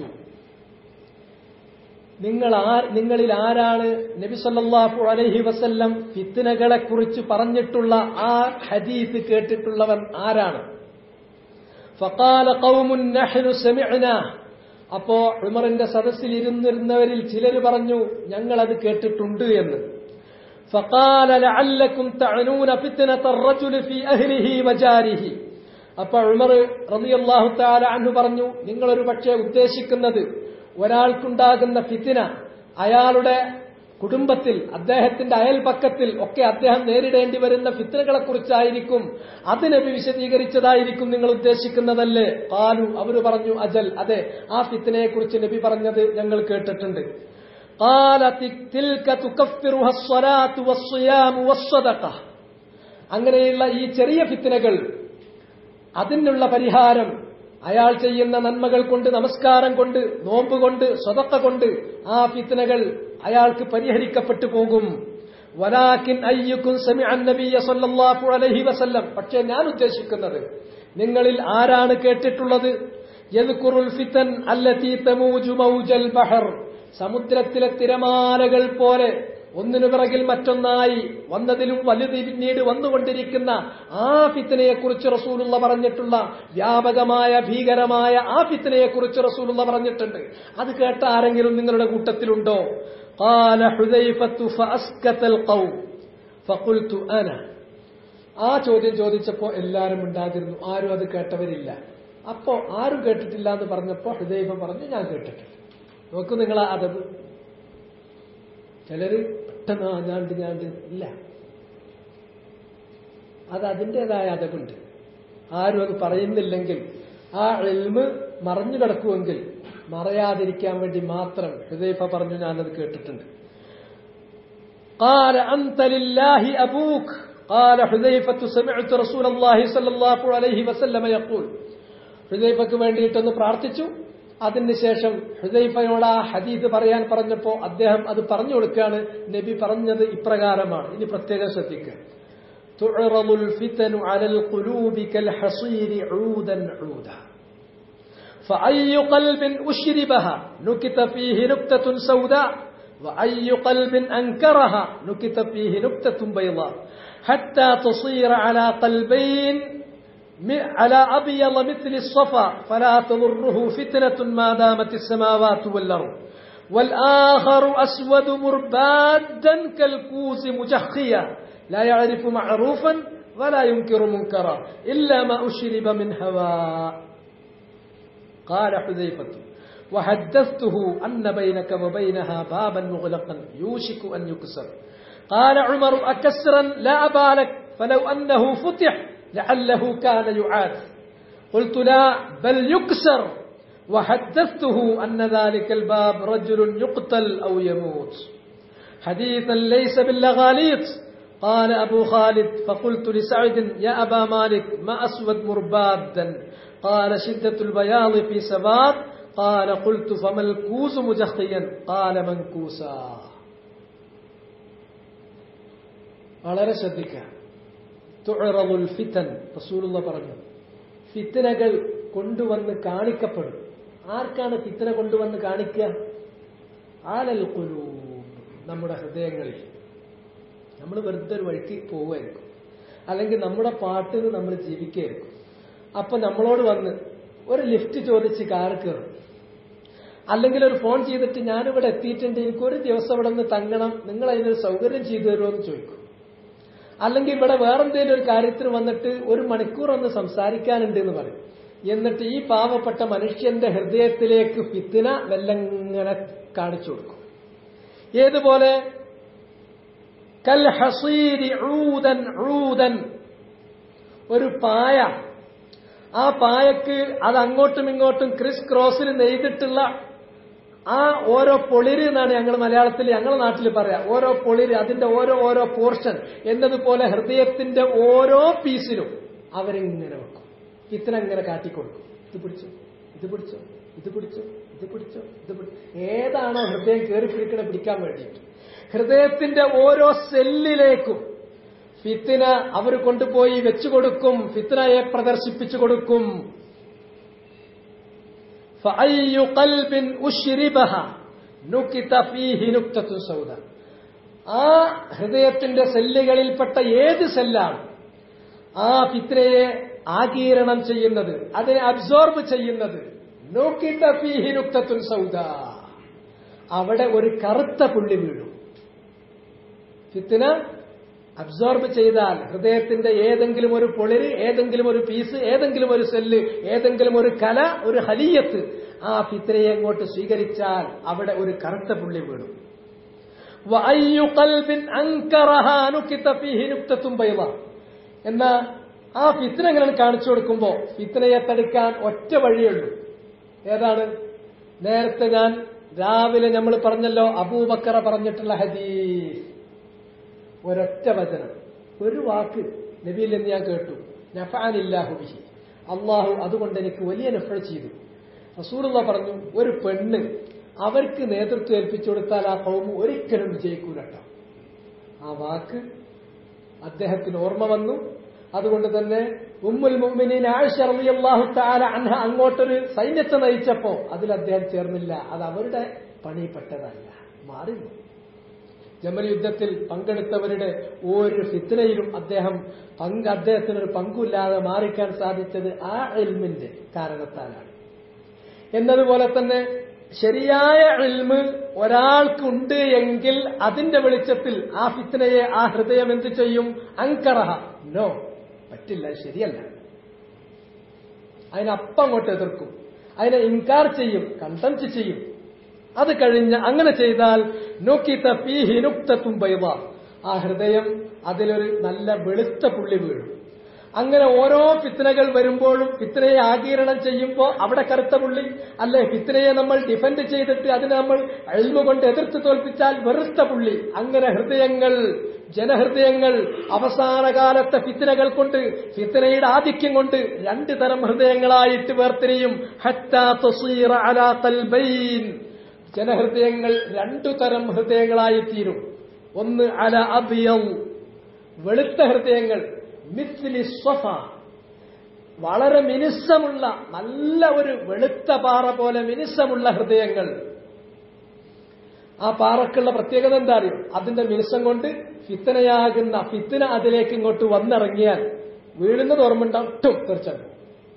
നിങ്ങൾ ആ നിങ്ങളിൽ ആരാണ് നബി സല്ലല്ലാഹു അലൈഹി വസല്ലം ഫിത്തിനകളെ കുറിച്ച് പറഞ്ഞിട്ടുള്ള ആ ഹദീസ് കേട്ടിട്ടുള്ളവൻ ആരാണ് ഫഖാല ഖൗമുൻ നഹ്നു സമിഅന അപ്പോ ഉമറിന്റെ സദസ്സിൽ ഇരുന്നിരുന്നവരിൽ ചിലർ പറഞ്ഞു ഞങ്ങൾ അത് കേട്ടിട്ടുണ്ട് എന്ന് فقال لعلكم تعنون فتنة الرجل في أهله وجاره അപ്പൊ ഉമർ റളിയല്ലാഹു തആല അൻഹു പറഞ്ഞു നിങ്ങളൊരു പക്ഷേ ഉദ്ദേശിക്കുന്നത് ഒരാൾക്കുണ്ടാകുന്ന ഫിത്തിന അയാളുടെ കുടുംബത്തിൽ അദ്ദേഹത്തിന്റെ അയൽപക്കത്തിൽ ഒക്കെ അദ്ദേഹം നേരിടേണ്ടി വരുന്ന ഫിത്തിനകളെ കുറിച്ചായിരിക്കും അത് നബി വിശദീകരിച്ചതായിരിക്കും നിങ്ങൾ ഉദ്ദേശിക്കുന്നതല്ലേ കാലു അവര് പറഞ്ഞു അജൽ അതെ ആ ഫിത്തിനയെ കുറിച്ച് നബി പറഞ്ഞത് ഞങ്ങൾ കേട്ടിട്ടുണ്ട് قال تلك تكفرها الصلاة والصيام والصدقة അങ്ങനെയുള്ള ഈ ചെറിയ ഫിത്തിനകൾ അതിനുള്ള പരിഹാരം അയാൾ ചെയ്യുന്ന നന്മകൾ കൊണ്ട് നമസ്കാരം കൊണ്ട് നോമ്പ് കൊണ്ട് സ്വതക്ക കൊണ്ട് ആ ഫിത്തനകൾ അയാൾക്ക് പരിഹരിക്കപ്പെട്ടു പോകും വലാക്കിൻ അയ്യുക്കും സമിഅൻ നബിയ സല്ലല്ലാഹു അലൈഹി വസല്ലം പക്ഷേ ഞാൻ ഉദ്ദേശിക്കുന്നത് നിങ്ങളിൽ ആരാണ് കേട്ടിട്ടുള്ളത് യദ്കുറുൽ ഫിത്തൻ അല്ലതീ തമൂജു മൗജൽ ബഹർ സമുദ്രത്തിലെ തിരമാലകൾ പോലെ ഒന്നിനു പിറകിൽ മറ്റൊന്നായി വന്നതിലും വലുത് പിന്നീട് വന്നുകൊണ്ടിരിക്കുന്ന ആ ഫിത്തനയെ കുറിച്ച് റസൂലുള്ള പറഞ്ഞിട്ടുള്ള വ്യാപകമായ ഭീകരമായ ആ ഫിത്തനയെ കുറിച്ച് റസൂലുള്ള പറഞ്ഞിട്ടുണ്ട് അത് കേട്ട ആരെങ്കിലും നിങ്ങളുടെ കൂട്ടത്തിലുണ്ടോ قال حذيفة فأسكت القوم فقلت أنا ആ ചോദ്യം ചോദിച്ചപ്പോ എല്ലാരും ഉണ്ടാതിരുന്നു ആരും അത് കേട്ടവരില്ല അപ്പോ ആരും കേട്ടിട്ടില്ല എന്ന് പറഞ്ഞപ്പോ ഹൃദയഫ പറഞ്ഞു ഞാൻ കേട്ടിട്ടില്ല നോക്കൂ നിങ്ങൾ ആ അതത് ചിലര് പെട്ടെന്ന് ആ ഞാണ്ട് ഞാണ്ട് ഇല്ല അത് അതിൻ്റെതായ അതവുണ്ട് ആരും അത് പറയുന്നില്ലെങ്കിൽ ആ എൽമ് മറഞ്ഞു കിടക്കുമെങ്കിൽ മറയാതിരിക്കാൻ വേണ്ടി മാത്രം ഹൃദയഫ പറഞ്ഞു ഞാനത് കേട്ടിട്ടുണ്ട് قال أنت لله أبوك قال حذيفة سمعت رسول الله صلى الله عليه وسلم يقول ഹൃദയഫക്ക് വേണ്ടിയിട്ടൊന്ന് പ്രാർത്ഥിച്ചു അതിനുശേഷം ഹൃദയഫയോട് ആ ഹദീദ് പറയാൻ പറഞ്ഞപ്പോ അദ്ദേഹം അത് പറഞ്ഞു കൊടുക്കുകയാണ് നബി പറഞ്ഞത് ഇപ്രകാരമാണ് ഇനി പ്രത്യേകം ശ്രദ്ധിക്കുക تعرض الفتن على القلوب كالحصير عودا عودا فأي قلب أشربها نكت فيه نكتة سوداء وأي قلب أنكرها نكت فيه نكتة بيضاء حتى تصير على قلبين على أبيض مثل الصفا فلا تضره فتنة ما دامت السماوات والأرض والآخر أسود مربادا كالكوز مجخيا لا يعرف معروفا ولا ينكر منكرا إلا ما أشرب من هواء قال حذيفة وحدثته أن بينك وبينها بابا مغلقا يوشك أن يكسر قال عمر أكسرا لا أبالك فلو أنه فتح لعله كان يعاد قلت لا بل يكسر وحدثته أن ذلك الباب رجل يقتل أو يموت حديثا ليس باللغاليط قال أبو خالد فقلت لسعد يا أبا مالك ما أسود مربادا قال شدة البياض في سباب قال قلت فما الكوس مجخيا قال منكوسا വളരെ ശ്രദ്ധിക്കുക തുഴറവുൽ ഫിത്തൻ റസൂലുള്ള പറഞ്ഞു ഫിത്തനകൾ കൊണ്ടുവന്ന് കാണിക്കപ്പെടും ആർക്കാണ് ഫിത്തന കൊണ്ടുവന്ന് കാണിക്കുക ആലൽ കുലൂ നമ്മുടെ ഹൃദയങ്ങളിൽ നമ്മൾ വെറുതെ ഒരു വഴിക്ക് പോവുമായിരിക്കും അല്ലെങ്കിൽ നമ്മുടെ പാട്ടിന് നമ്മൾ ജീവിക്കുകയായിരിക്കും അപ്പൊ നമ്മളോട് വന്ന് ഒരു ലിഫ്റ്റ് ചോദിച്ച് കാർ കയറും അല്ലെങ്കിൽ ഒരു ഫോൺ ചെയ്തിട്ട് ഞാനിവിടെ എത്തിയിട്ടുണ്ട് എനിക്ക് ഒരു ദിവസം ഇവിടെ നിന്ന് തങ്ങണം നിങ്ങൾ അതിനൊരു സൗകര്യം ചെയ്തു തരുമോ എന്ന് ചോദിക്കും അല്ലെങ്കിൽ ഇവിടെ വേറെന്തെങ്കിലും ഒരു കാര്യത്തിന് വന്നിട്ട് ഒരു മണിക്കൂർ ഒന്ന് സംസാരിക്കാനുണ്ട് എന്ന് പറയും എന്നിട്ട് ഈ പാവപ്പെട്ട മനുഷ്യന്റെ ഹൃദയത്തിലേക്ക് ഫിത്തിന വെല്ലങ്ങനെ കാണിച്ചു കൊടുക്കും ഏതുപോലെ കൽ ഹസീരി ഊദൻ ഊദൻ ഒരു പായ ആ പായക്ക് അത് അങ്ങോട്ടും ഇങ്ങോട്ടും ക്രിസ് ക്രോസിൽ നെയ്തിട്ടുള്ള ആ ഓരോ പൊളിര് എന്നാണ് ഞങ്ങൾ മലയാളത്തിൽ ഞങ്ങളുടെ നാട്ടിൽ പറയാം ഓരോ പൊളിര് അതിന്റെ ഓരോ ഓരോ പോർഷൻ എന്നതുപോലെ ഹൃദയത്തിന്റെ ഓരോ പീസിലും അവരിങ്ങനെ വെക്കും ഇത്ര ഇങ്ങനെ കാട്ടിക്കൊടുക്കും ഇത് പിടിച്ചു ഇത് പിടിച്ചു ഇത് പിടിച്ചു ഇത് പിടിച്ചു ഇത് പിടിച്ചു ഏതാണോ ഹൃദയം കയറി പിടിക്കണ പിടിക്കാൻ വേണ്ടിയിട്ട് ഹൃദയത്തിന്റെ ഓരോ സെല്ലിലേക്കും ഫിത്തിന അവർ കൊണ്ടുപോയി വെച്ചു കൊടുക്കും ഫിത്തിനയെ പ്രദർശിപ്പിച്ചു കൊടുക്കും فأي قلب أشربها نكت فيه نكتة سوداء ആ ഹൃദയത്തിന്റെ സെല്ലുകളിൽപ്പെട്ട ഏത് സെല്ലാണ് ആ ഫിത്രയെ ആകീരണം ചെയ്യുന്നത് അതിനെ അബ്സോർബ് ചെയ്യുന്നത് നോക്കിത്ത ഫീഹി നുക്തത്തുൻ സൗദ അവിടെ ഒരു കറുത്ത പുള്ളി വീഴും ഫിത്തിന അബ്സോർബ് ചെയ്താൽ ഹൃദയത്തിന്റെ ഏതെങ്കിലും ഒരു പൊളിര് ഏതെങ്കിലും ഒരു പീസ് ഏതെങ്കിലും ഒരു സെല്ല് ഏതെങ്കിലും ഒരു കല ഒരു ഹലിയത്ത് ആ ഫിത്രയെ അങ്ങോട്ട് സ്വീകരിച്ചാൽ അവിടെ ഒരു കറുത്ത പുള്ളി വീണു എന്നാ ആ ഫിത്തിന എങ്ങനെ കാണിച്ചു കൊടുക്കുമ്പോ ഫിത്തിനയെ തടുക്കാൻ ഒറ്റ വഴിയുള്ളൂ ഏതാണ് നേരത്തെ ഞാൻ രാവിലെ നമ്മൾ പറഞ്ഞല്ലോ അബൂബക്കറ പറഞ്ഞിട്ടുള്ള ഹദീസ് ഒരൊറ്റ വചനം ഒരു വാക്ക് നബിയിൽ നിന്ന് ഞാൻ കേട്ടു നഫാനില്ലാഹു ബിഹി അള്ളാഹു അതുകൊണ്ട് എനിക്ക് വലിയ നഫ ചെയ്തു റസൂറുള്ള പറഞ്ഞു ഒരു പെണ്ണ് അവർക്ക് നേതൃത്വം ഏൽപ്പിച്ചു കൊടുത്താൽ ആ കൗമ് ഒരിക്കലും വിജയിക്കൂലട്ടോ ആ വാക്ക് അദ്ദേഹത്തിന് ഓർമ്മ വന്നു അതുകൊണ്ട് തന്നെ ഉമ്മുൽ മുഅ്മിനീൻ ആയിഷ റളിയല്ലാഹു തആല അൻഹ അങ്ങോട്ടൊരു സൈന്യത്തെ നയിച്ചപ്പോ അതിൽ അദ്ദേഹം ചേർന്നില്ല അത് അവരുടെ പണിപ്പെട്ടതല്ല മാറി ജമൽ യുദ്ധത്തിൽ പങ്കെടുത്തവരുടെ ഒരു ഫിത്തിനയിലും അദ്ദേഹം പങ്ക് അദ്ദേഹത്തിനൊരു പങ്കുമില്ലാതെ മാറിക്കാൻ സാധിച്ചത് ആ എൽമിന്റെ കാരണത്താലാണ് എന്നതുപോലെ തന്നെ ശരിയായ എൽമ് ഒരാൾക്കുണ്ട് എങ്കിൽ അതിന്റെ വെളിച്ചത്തിൽ ആ ഫിത്തിനയെ ആ ഹൃദയം എന്ത് ചെയ്യും അങ്കറഹ നോ പറ്റില്ല ശരിയല്ല അതിനപ്പം അങ്ങോട്ട് എതിർക്കും അതിനെ ഇൻകാർ ചെയ്യും കണ്ടംറ്റ് ചെയ്യും അത് കഴിഞ്ഞ് അങ്ങനെ ചെയ്താൽ നോക്കിത്ത പീഹി നുക്തത്തും പൈവ ആ ഹൃദയം അതിലൊരു നല്ല വെളുത്ത പുള്ളി വീഴും അങ്ങനെ ഓരോ ഫിത്തനകൾ വരുമ്പോഴും ഫിത്തനയെ ആകീരണം ചെയ്യുമ്പോൾ അവിടെ കറുത്ത പുള്ളി അല്ലെ ഫിത്തനയെ നമ്മൾ ഡിഫെൻഡ് ചെയ്തിട്ട് അതിനെ നമ്മൾ അഴിമ കൊണ്ട് എതിർത്ത് തോൽപ്പിച്ചാൽ വെറുത്ത പുള്ളി അങ്ങനെ ഹൃദയങ്ങൾ ജനഹൃദയങ്ങൾ അവസാന കാലത്തെ ഫിത്തനകൾ കൊണ്ട് ഫിത്തനയുടെ ആധിക്യം കൊണ്ട് രണ്ട് തരം ഹൃദയങ്ങളായിട്ട് വേർതിരിയും ഹറ്റാ തസീറ അലാ തൽബൈൻ ജനഹൃദയങ്ങൾ രണ്ടു തരം ഹൃദയങ്ങളായി തീരും ഒന്ന് അല അബിയൗ വെളുത്ത ഹൃദയങ്ങൾ മിസ്ലി സ്വഫ വളരെ മിനുസമുള്ള നല്ല ഒരു വെളുത്ത പാറ പോലെ മിനുസമുള്ള ഹൃദയങ്ങൾ ആ പാറക്കുള്ള പ്രത്യേകത എന്താ അറിയും അതിന്റെ മിനുസം കൊണ്ട് ഫിത്തനയാകുന്ന ഫിത്തന അതിലേക്ക് ഇങ്ങോട്ട് വന്നിറങ്ങിയാൽ വീഴുന്നത് ഓർമ്മയുണ്ടാവും ഒട്ടും തീർച്ചയായിട്ടും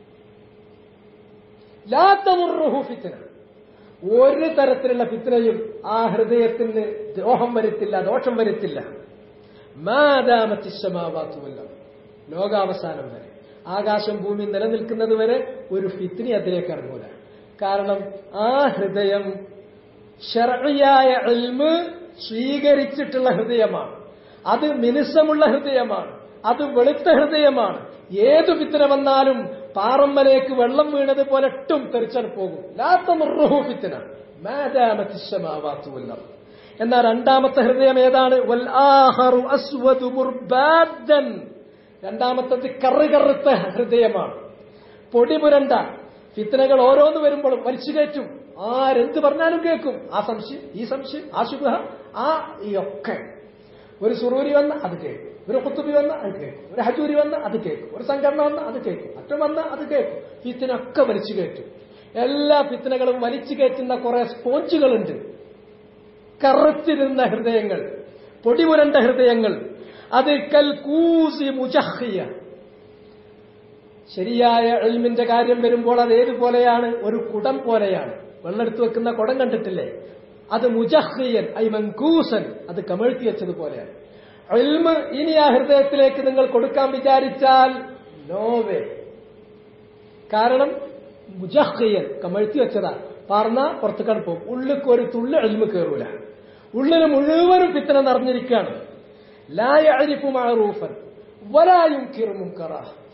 ലാത്തമുറുഹു ഫിത്തന ഒരു തരത്തിലുള്ള ഫിത്തനയും ആ ഹൃദയത്തിന് ദ്രോഹം വരുത്തില്ല ദോഷം വരുത്തില്ല മാതാമത്തിശമാവാത്തുമല്ല ലോകാവസാനം വരെ ആകാശം ഭൂമി നിലനിൽക്കുന്നത് വരെ ഒരു ഫിത്തിനി അതിലേക്ക് ഇറങ്ങൂല കാരണം ആ ഹൃദയം ഷർയായ എൽമ് സ്വീകരിച്ചിട്ടുള്ള ഹൃദയമാണ് അത് മിനുസമുള്ള ഹൃദയമാണ് അത് വെളുത്ത ഹൃദയമാണ് ഏതു ഫിത്തിന വന്നാലും പാറമ്മലേക്ക് വെള്ളം വീണത് പോലെ ഒട്ടും തെറിച്ചാൽ പോകും ലാത്തമുറുഹു ഫിത്തിന മാതാമത്തിശമാവാത്തുമല്ല എന്നാൽ രണ്ടാമത്തെ ഹൃദയം ഏതാണ് വൽ ആഹറു അസ്വദു മുർബാദൻ രണ്ടാമത്തത് കറുകറുത്ത ഹൃദയമാണ് പൊടിപുരണ്ട ഫിത്തനകൾ ഓരോന്ന് വരുമ്പോഴും വലിച്ചു കയറ്റും ആരെന്ത് പറഞ്ഞാലും കേൾക്കും ആ സംശയം ഈ സംശയം ആ ശുഭ ആ ഈ ഒക്കെ ഒരു സുറൂരി വന്ന അത് കേൾക്കും ഒരു കുത്തുബി വന്ന അത് കേൾക്കും ഒരു ഹജൂരി വന്ന അത് കേൾക്കും ഒരു സംഘടന വന്ന അത് കേൾക്കും മറ്റു വന്ന അത് കേൾക്കും ഫിത്തിനൊക്കെ വലിച്ചു കയറ്റും എല്ലാ ഫിത്തനകളും വലിച്ചു കയറ്റുന്ന കുറെ സ്പോഞ്ചുകളുണ്ട് കറുത്തിരുന്ന ഹൃദയങ്ങൾ പൊടിമുരണ്ട ഹൃദയങ്ങൾ അത് കൽ കൂസി മുജഹിയ ശരിയായ എൽമിന്റെ കാര്യം വരുമ്പോൾ അത് ഏതുപോലെയാണ് ഒരു കുടം പോലെയാണ് വെള്ളം എടുത്തു വെക്കുന്ന കുടം കണ്ടിട്ടില്ലേ അത് മുജഹിയൻ ഐ മൻകൂസൻ അത് കമഴ്ത്തി വെച്ചതുപോലെയാണ് ഇൽമ് ഇനി ആ ഹൃദയത്തിലേക്ക് നിങ്ങൾ കൊടുക്കാൻ വിചാരിച്ചാൽ നോവേ കാരണം മുജഹിയൻ കമഴ്ത്തി വെച്ചതാ പാർന്ന പുറത്തു പോകും ഉള്ളിക്ക് ഒരു തുള്ളി എൽമ് കയറൂല ഉള്ളിന് മുഴുവനും പിത്തന നിറഞ്ഞിരിക്കുകയാണ് ലായ അരിഫു മാറൂഫൻ വലായും കിറുമുക്കറ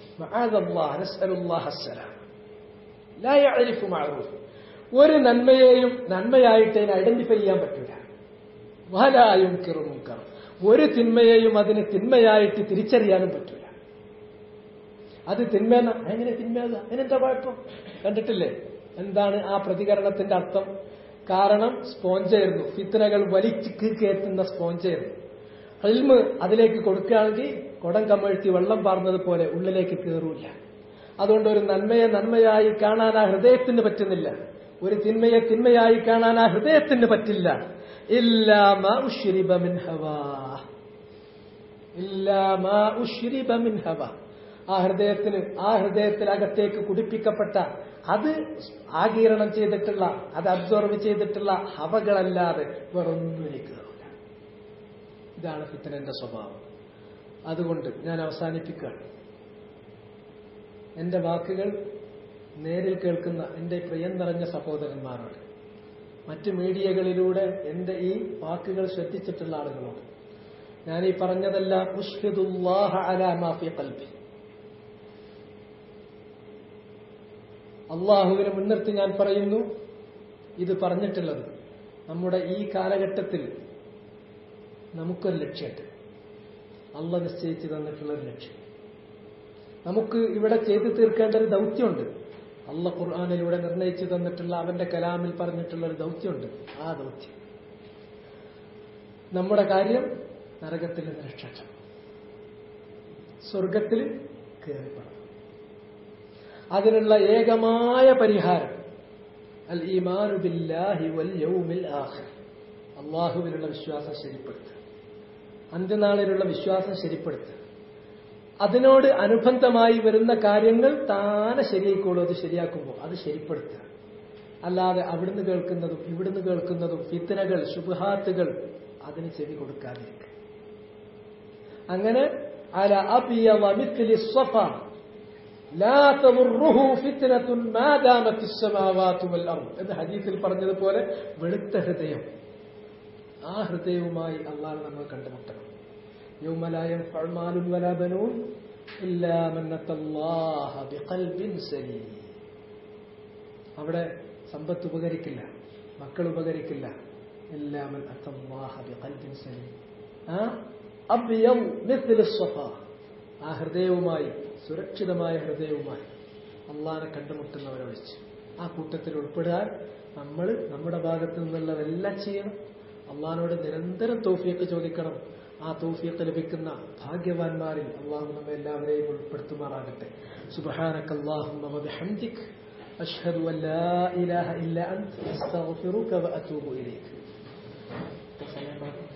ലായ അരിഫു മാറൂഫ് ഒരു നന്മയെയും നന്മയായിട്ട് അതിനെ ഐഡന്റിഫൈ ചെയ്യാൻ പറ്റൂല വലായും കിറുമുക്കറ ഒരു തിന്മയെയും അതിന് തിന്മയായിട്ട് തിരിച്ചറിയാനും പറ്റൂല അത് തിന്മയെന്ന എങ്ങനെ തിന്മയാകുക അതിനെന്താ കുഴപ്പം കണ്ടിട്ടില്ലേ എന്താണ് ആ പ്രതികരണത്തിന്റെ അർത്ഥം കാരണം സ്പോഞ്ചായിരുന്നു ഫിത്തനകൾ വലിച്ചു കയറ്റുന്ന സ്പോഞ്ചായിരുന്നു അൽമ് അതിലേക്ക് കൊടുക്കുകയാണെങ്കിൽ കുടം കമഴ്ത്തി വെള്ളം പാർന്നത് പോലെ ഉള്ളിലേക്ക് കയറൂല അതുകൊണ്ട് ഒരു നന്മയെ നന്മയായി കാണാൻ ആ ഹൃദയത്തിന് പറ്റുന്നില്ല ഒരു തിന്മയെ തിന്മയായി കാണാൻ ആ ഹൃദയത്തിന് പറ്റില്ല ഇല്ലാമ ഉശ്രിബ മിൻ ഹവാ ഇല്ലാമ ഉശ്രിബ മിൻ ഹവാ ആ ഹൃദയത്തിന് ആ ഹൃദയത്തിനകത്തേക്ക് കുടിപ്പിക്കപ്പെട്ട അത് ആഗീരണം ചെയ്തിട്ടുള്ള അത് അബ്സോർവ് ചെയ്തിട്ടുള്ള ഹവകളല്ലാതെ വേറൊന്നും എനിക്ക് കയറില്ല ഇതാണ് ഫിത്തനന്റെ സ്വഭാവം അതുകൊണ്ട് ഞാൻ അവസാനിപ്പിക്കുകയാണ് എന്റെ വാക്കുകൾ നേരിൽ കേൾക്കുന്ന എന്റെ പ്രിയം നിറഞ്ഞ സഹോദരന്മാരോട് മറ്റ് മീഡിയകളിലൂടെ എന്റെ ഈ വാക്കുകൾ ശ്രദ്ധിച്ചിട്ടുള്ള ആളുകളോട് ഞാൻ ഈ പറഞ്ഞതെല്ലാം ഉഷ്ഹിദുല്ലാഹ അലാ മാഫി കൽബി അള്ളാഹുവിനെ മുൻനിർത്തി ഞാൻ പറയുന്നു ഇത് പറഞ്ഞിട്ടുള്ളത് നമ്മുടെ ഈ കാലഘട്ടത്തിൽ നമുക്കൊരു ലക്ഷ്യമുണ്ട് അള്ള നിശ്ചയിച്ചു തന്നിട്ടുള്ള ഒരു ലക്ഷ്യം നമുക്ക് ഇവിടെ ചെയ്തു തീർക്കേണ്ട ഒരു ദൗത്യമുണ്ട് അള്ള ഖുർആാനിലൂടെ നിർണയിച്ചു തന്നിട്ടുള്ള അവന്റെ കലാമിൽ പറഞ്ഞിട്ടുള്ള ഒരു ദൗത്യമുണ്ട് ആ ദൗത്യം നമ്മുടെ കാര്യം നരകത്തിൽ നിന്ന് രക്ഷണം സ്വർഗത്തിൽ കയറിപ്പെടണം അതിനുള്ള ഏകമായ പരിഹാരം അൽ ഈമാനു ബില്ലാഹി വൽ യൗമിൽ ആഖിർ അള്ളാഹുവിലുള്ള വിശ്വാസം ശരിപ്പെടുത്തുക അന്ത്യനാളിലുള്ള വിശ്വാസം ശരിപ്പെടുത്തുക അതിനോട് അനുബന്ധമായി വരുന്ന കാര്യങ്ങൾ താനെ ശരിയായിക്കോളൂ അത് ശരിയാക്കുമ്പോൾ അത് ശരിപ്പെടുത്തുക അല്ലാതെ അവിടുന്ന് കേൾക്കുന്നതും ഇവിടുന്ന് കേൾക്കുന്നതും ഫിത്തനകൾ ശുഭഹാത്തുകൾ അതിന് ചെവി കൊടുക്കാതിരിക്കുക അങ്ങനെ അല അബിയ വമിത്ലി സ്വഫ لا تضره فتنة ما دامت السماوات والأرض എന്ന് ഹദീസിൽ പറഞ്ഞതുപോലെ വെളുത്ത ഹൃദയം ആ ഹൃദയവുമായി അള്ളാഹ് നമ്മൾ കണ്ടുമുട്ടണം യൗമലായം ഫഅ്മാലുൻ വലാ ബനൂൻ ഇല്ലാ മൻ അത്തല്ലാഹ ബിഖൽബിൻ സലീം അവിടെ സമ്പത്ത് ഉപകരിക്കില്ല മക്കൾ ഉപകരിക്കില്ല ഇല്ലാ മൻ അത്തല്ലാഹ ബിഖൽബിൻ സലീം ആ അബ്യം മിത്ല الصفا ആ ഹൃദയവുമായി സുരക്ഷിതമായ ഹൃദയവുമായി അള്ളാനെ കണ്ടുമുട്ടുന്നവരെ വിളിച്ച് ആ കൂട്ടത്തിൽ ഉൾപ്പെടാൻ നമ്മൾ നമ്മുടെ ഭാഗത്തു നിന്നുള്ളതെല്ലാം ചെയ്യണം അള്ളഹാനോട് നിരന്തരം തോഫിയൊക്കെ ചോദിക്കണം ആ തോഫിയൊക്കെ ലഭിക്കുന്ന ഭാഗ്യവാന്മാരിൽ അള്ളാഹു നമ്മെ എല്ലാവരെയും ഉൾപ്പെടുത്തുമാറാകട്ടെ സുബഹാനക്ക് അള്ളാഹുദിക് أشهد أن لا إله إلا أنت أستغفرك وأتوب إليك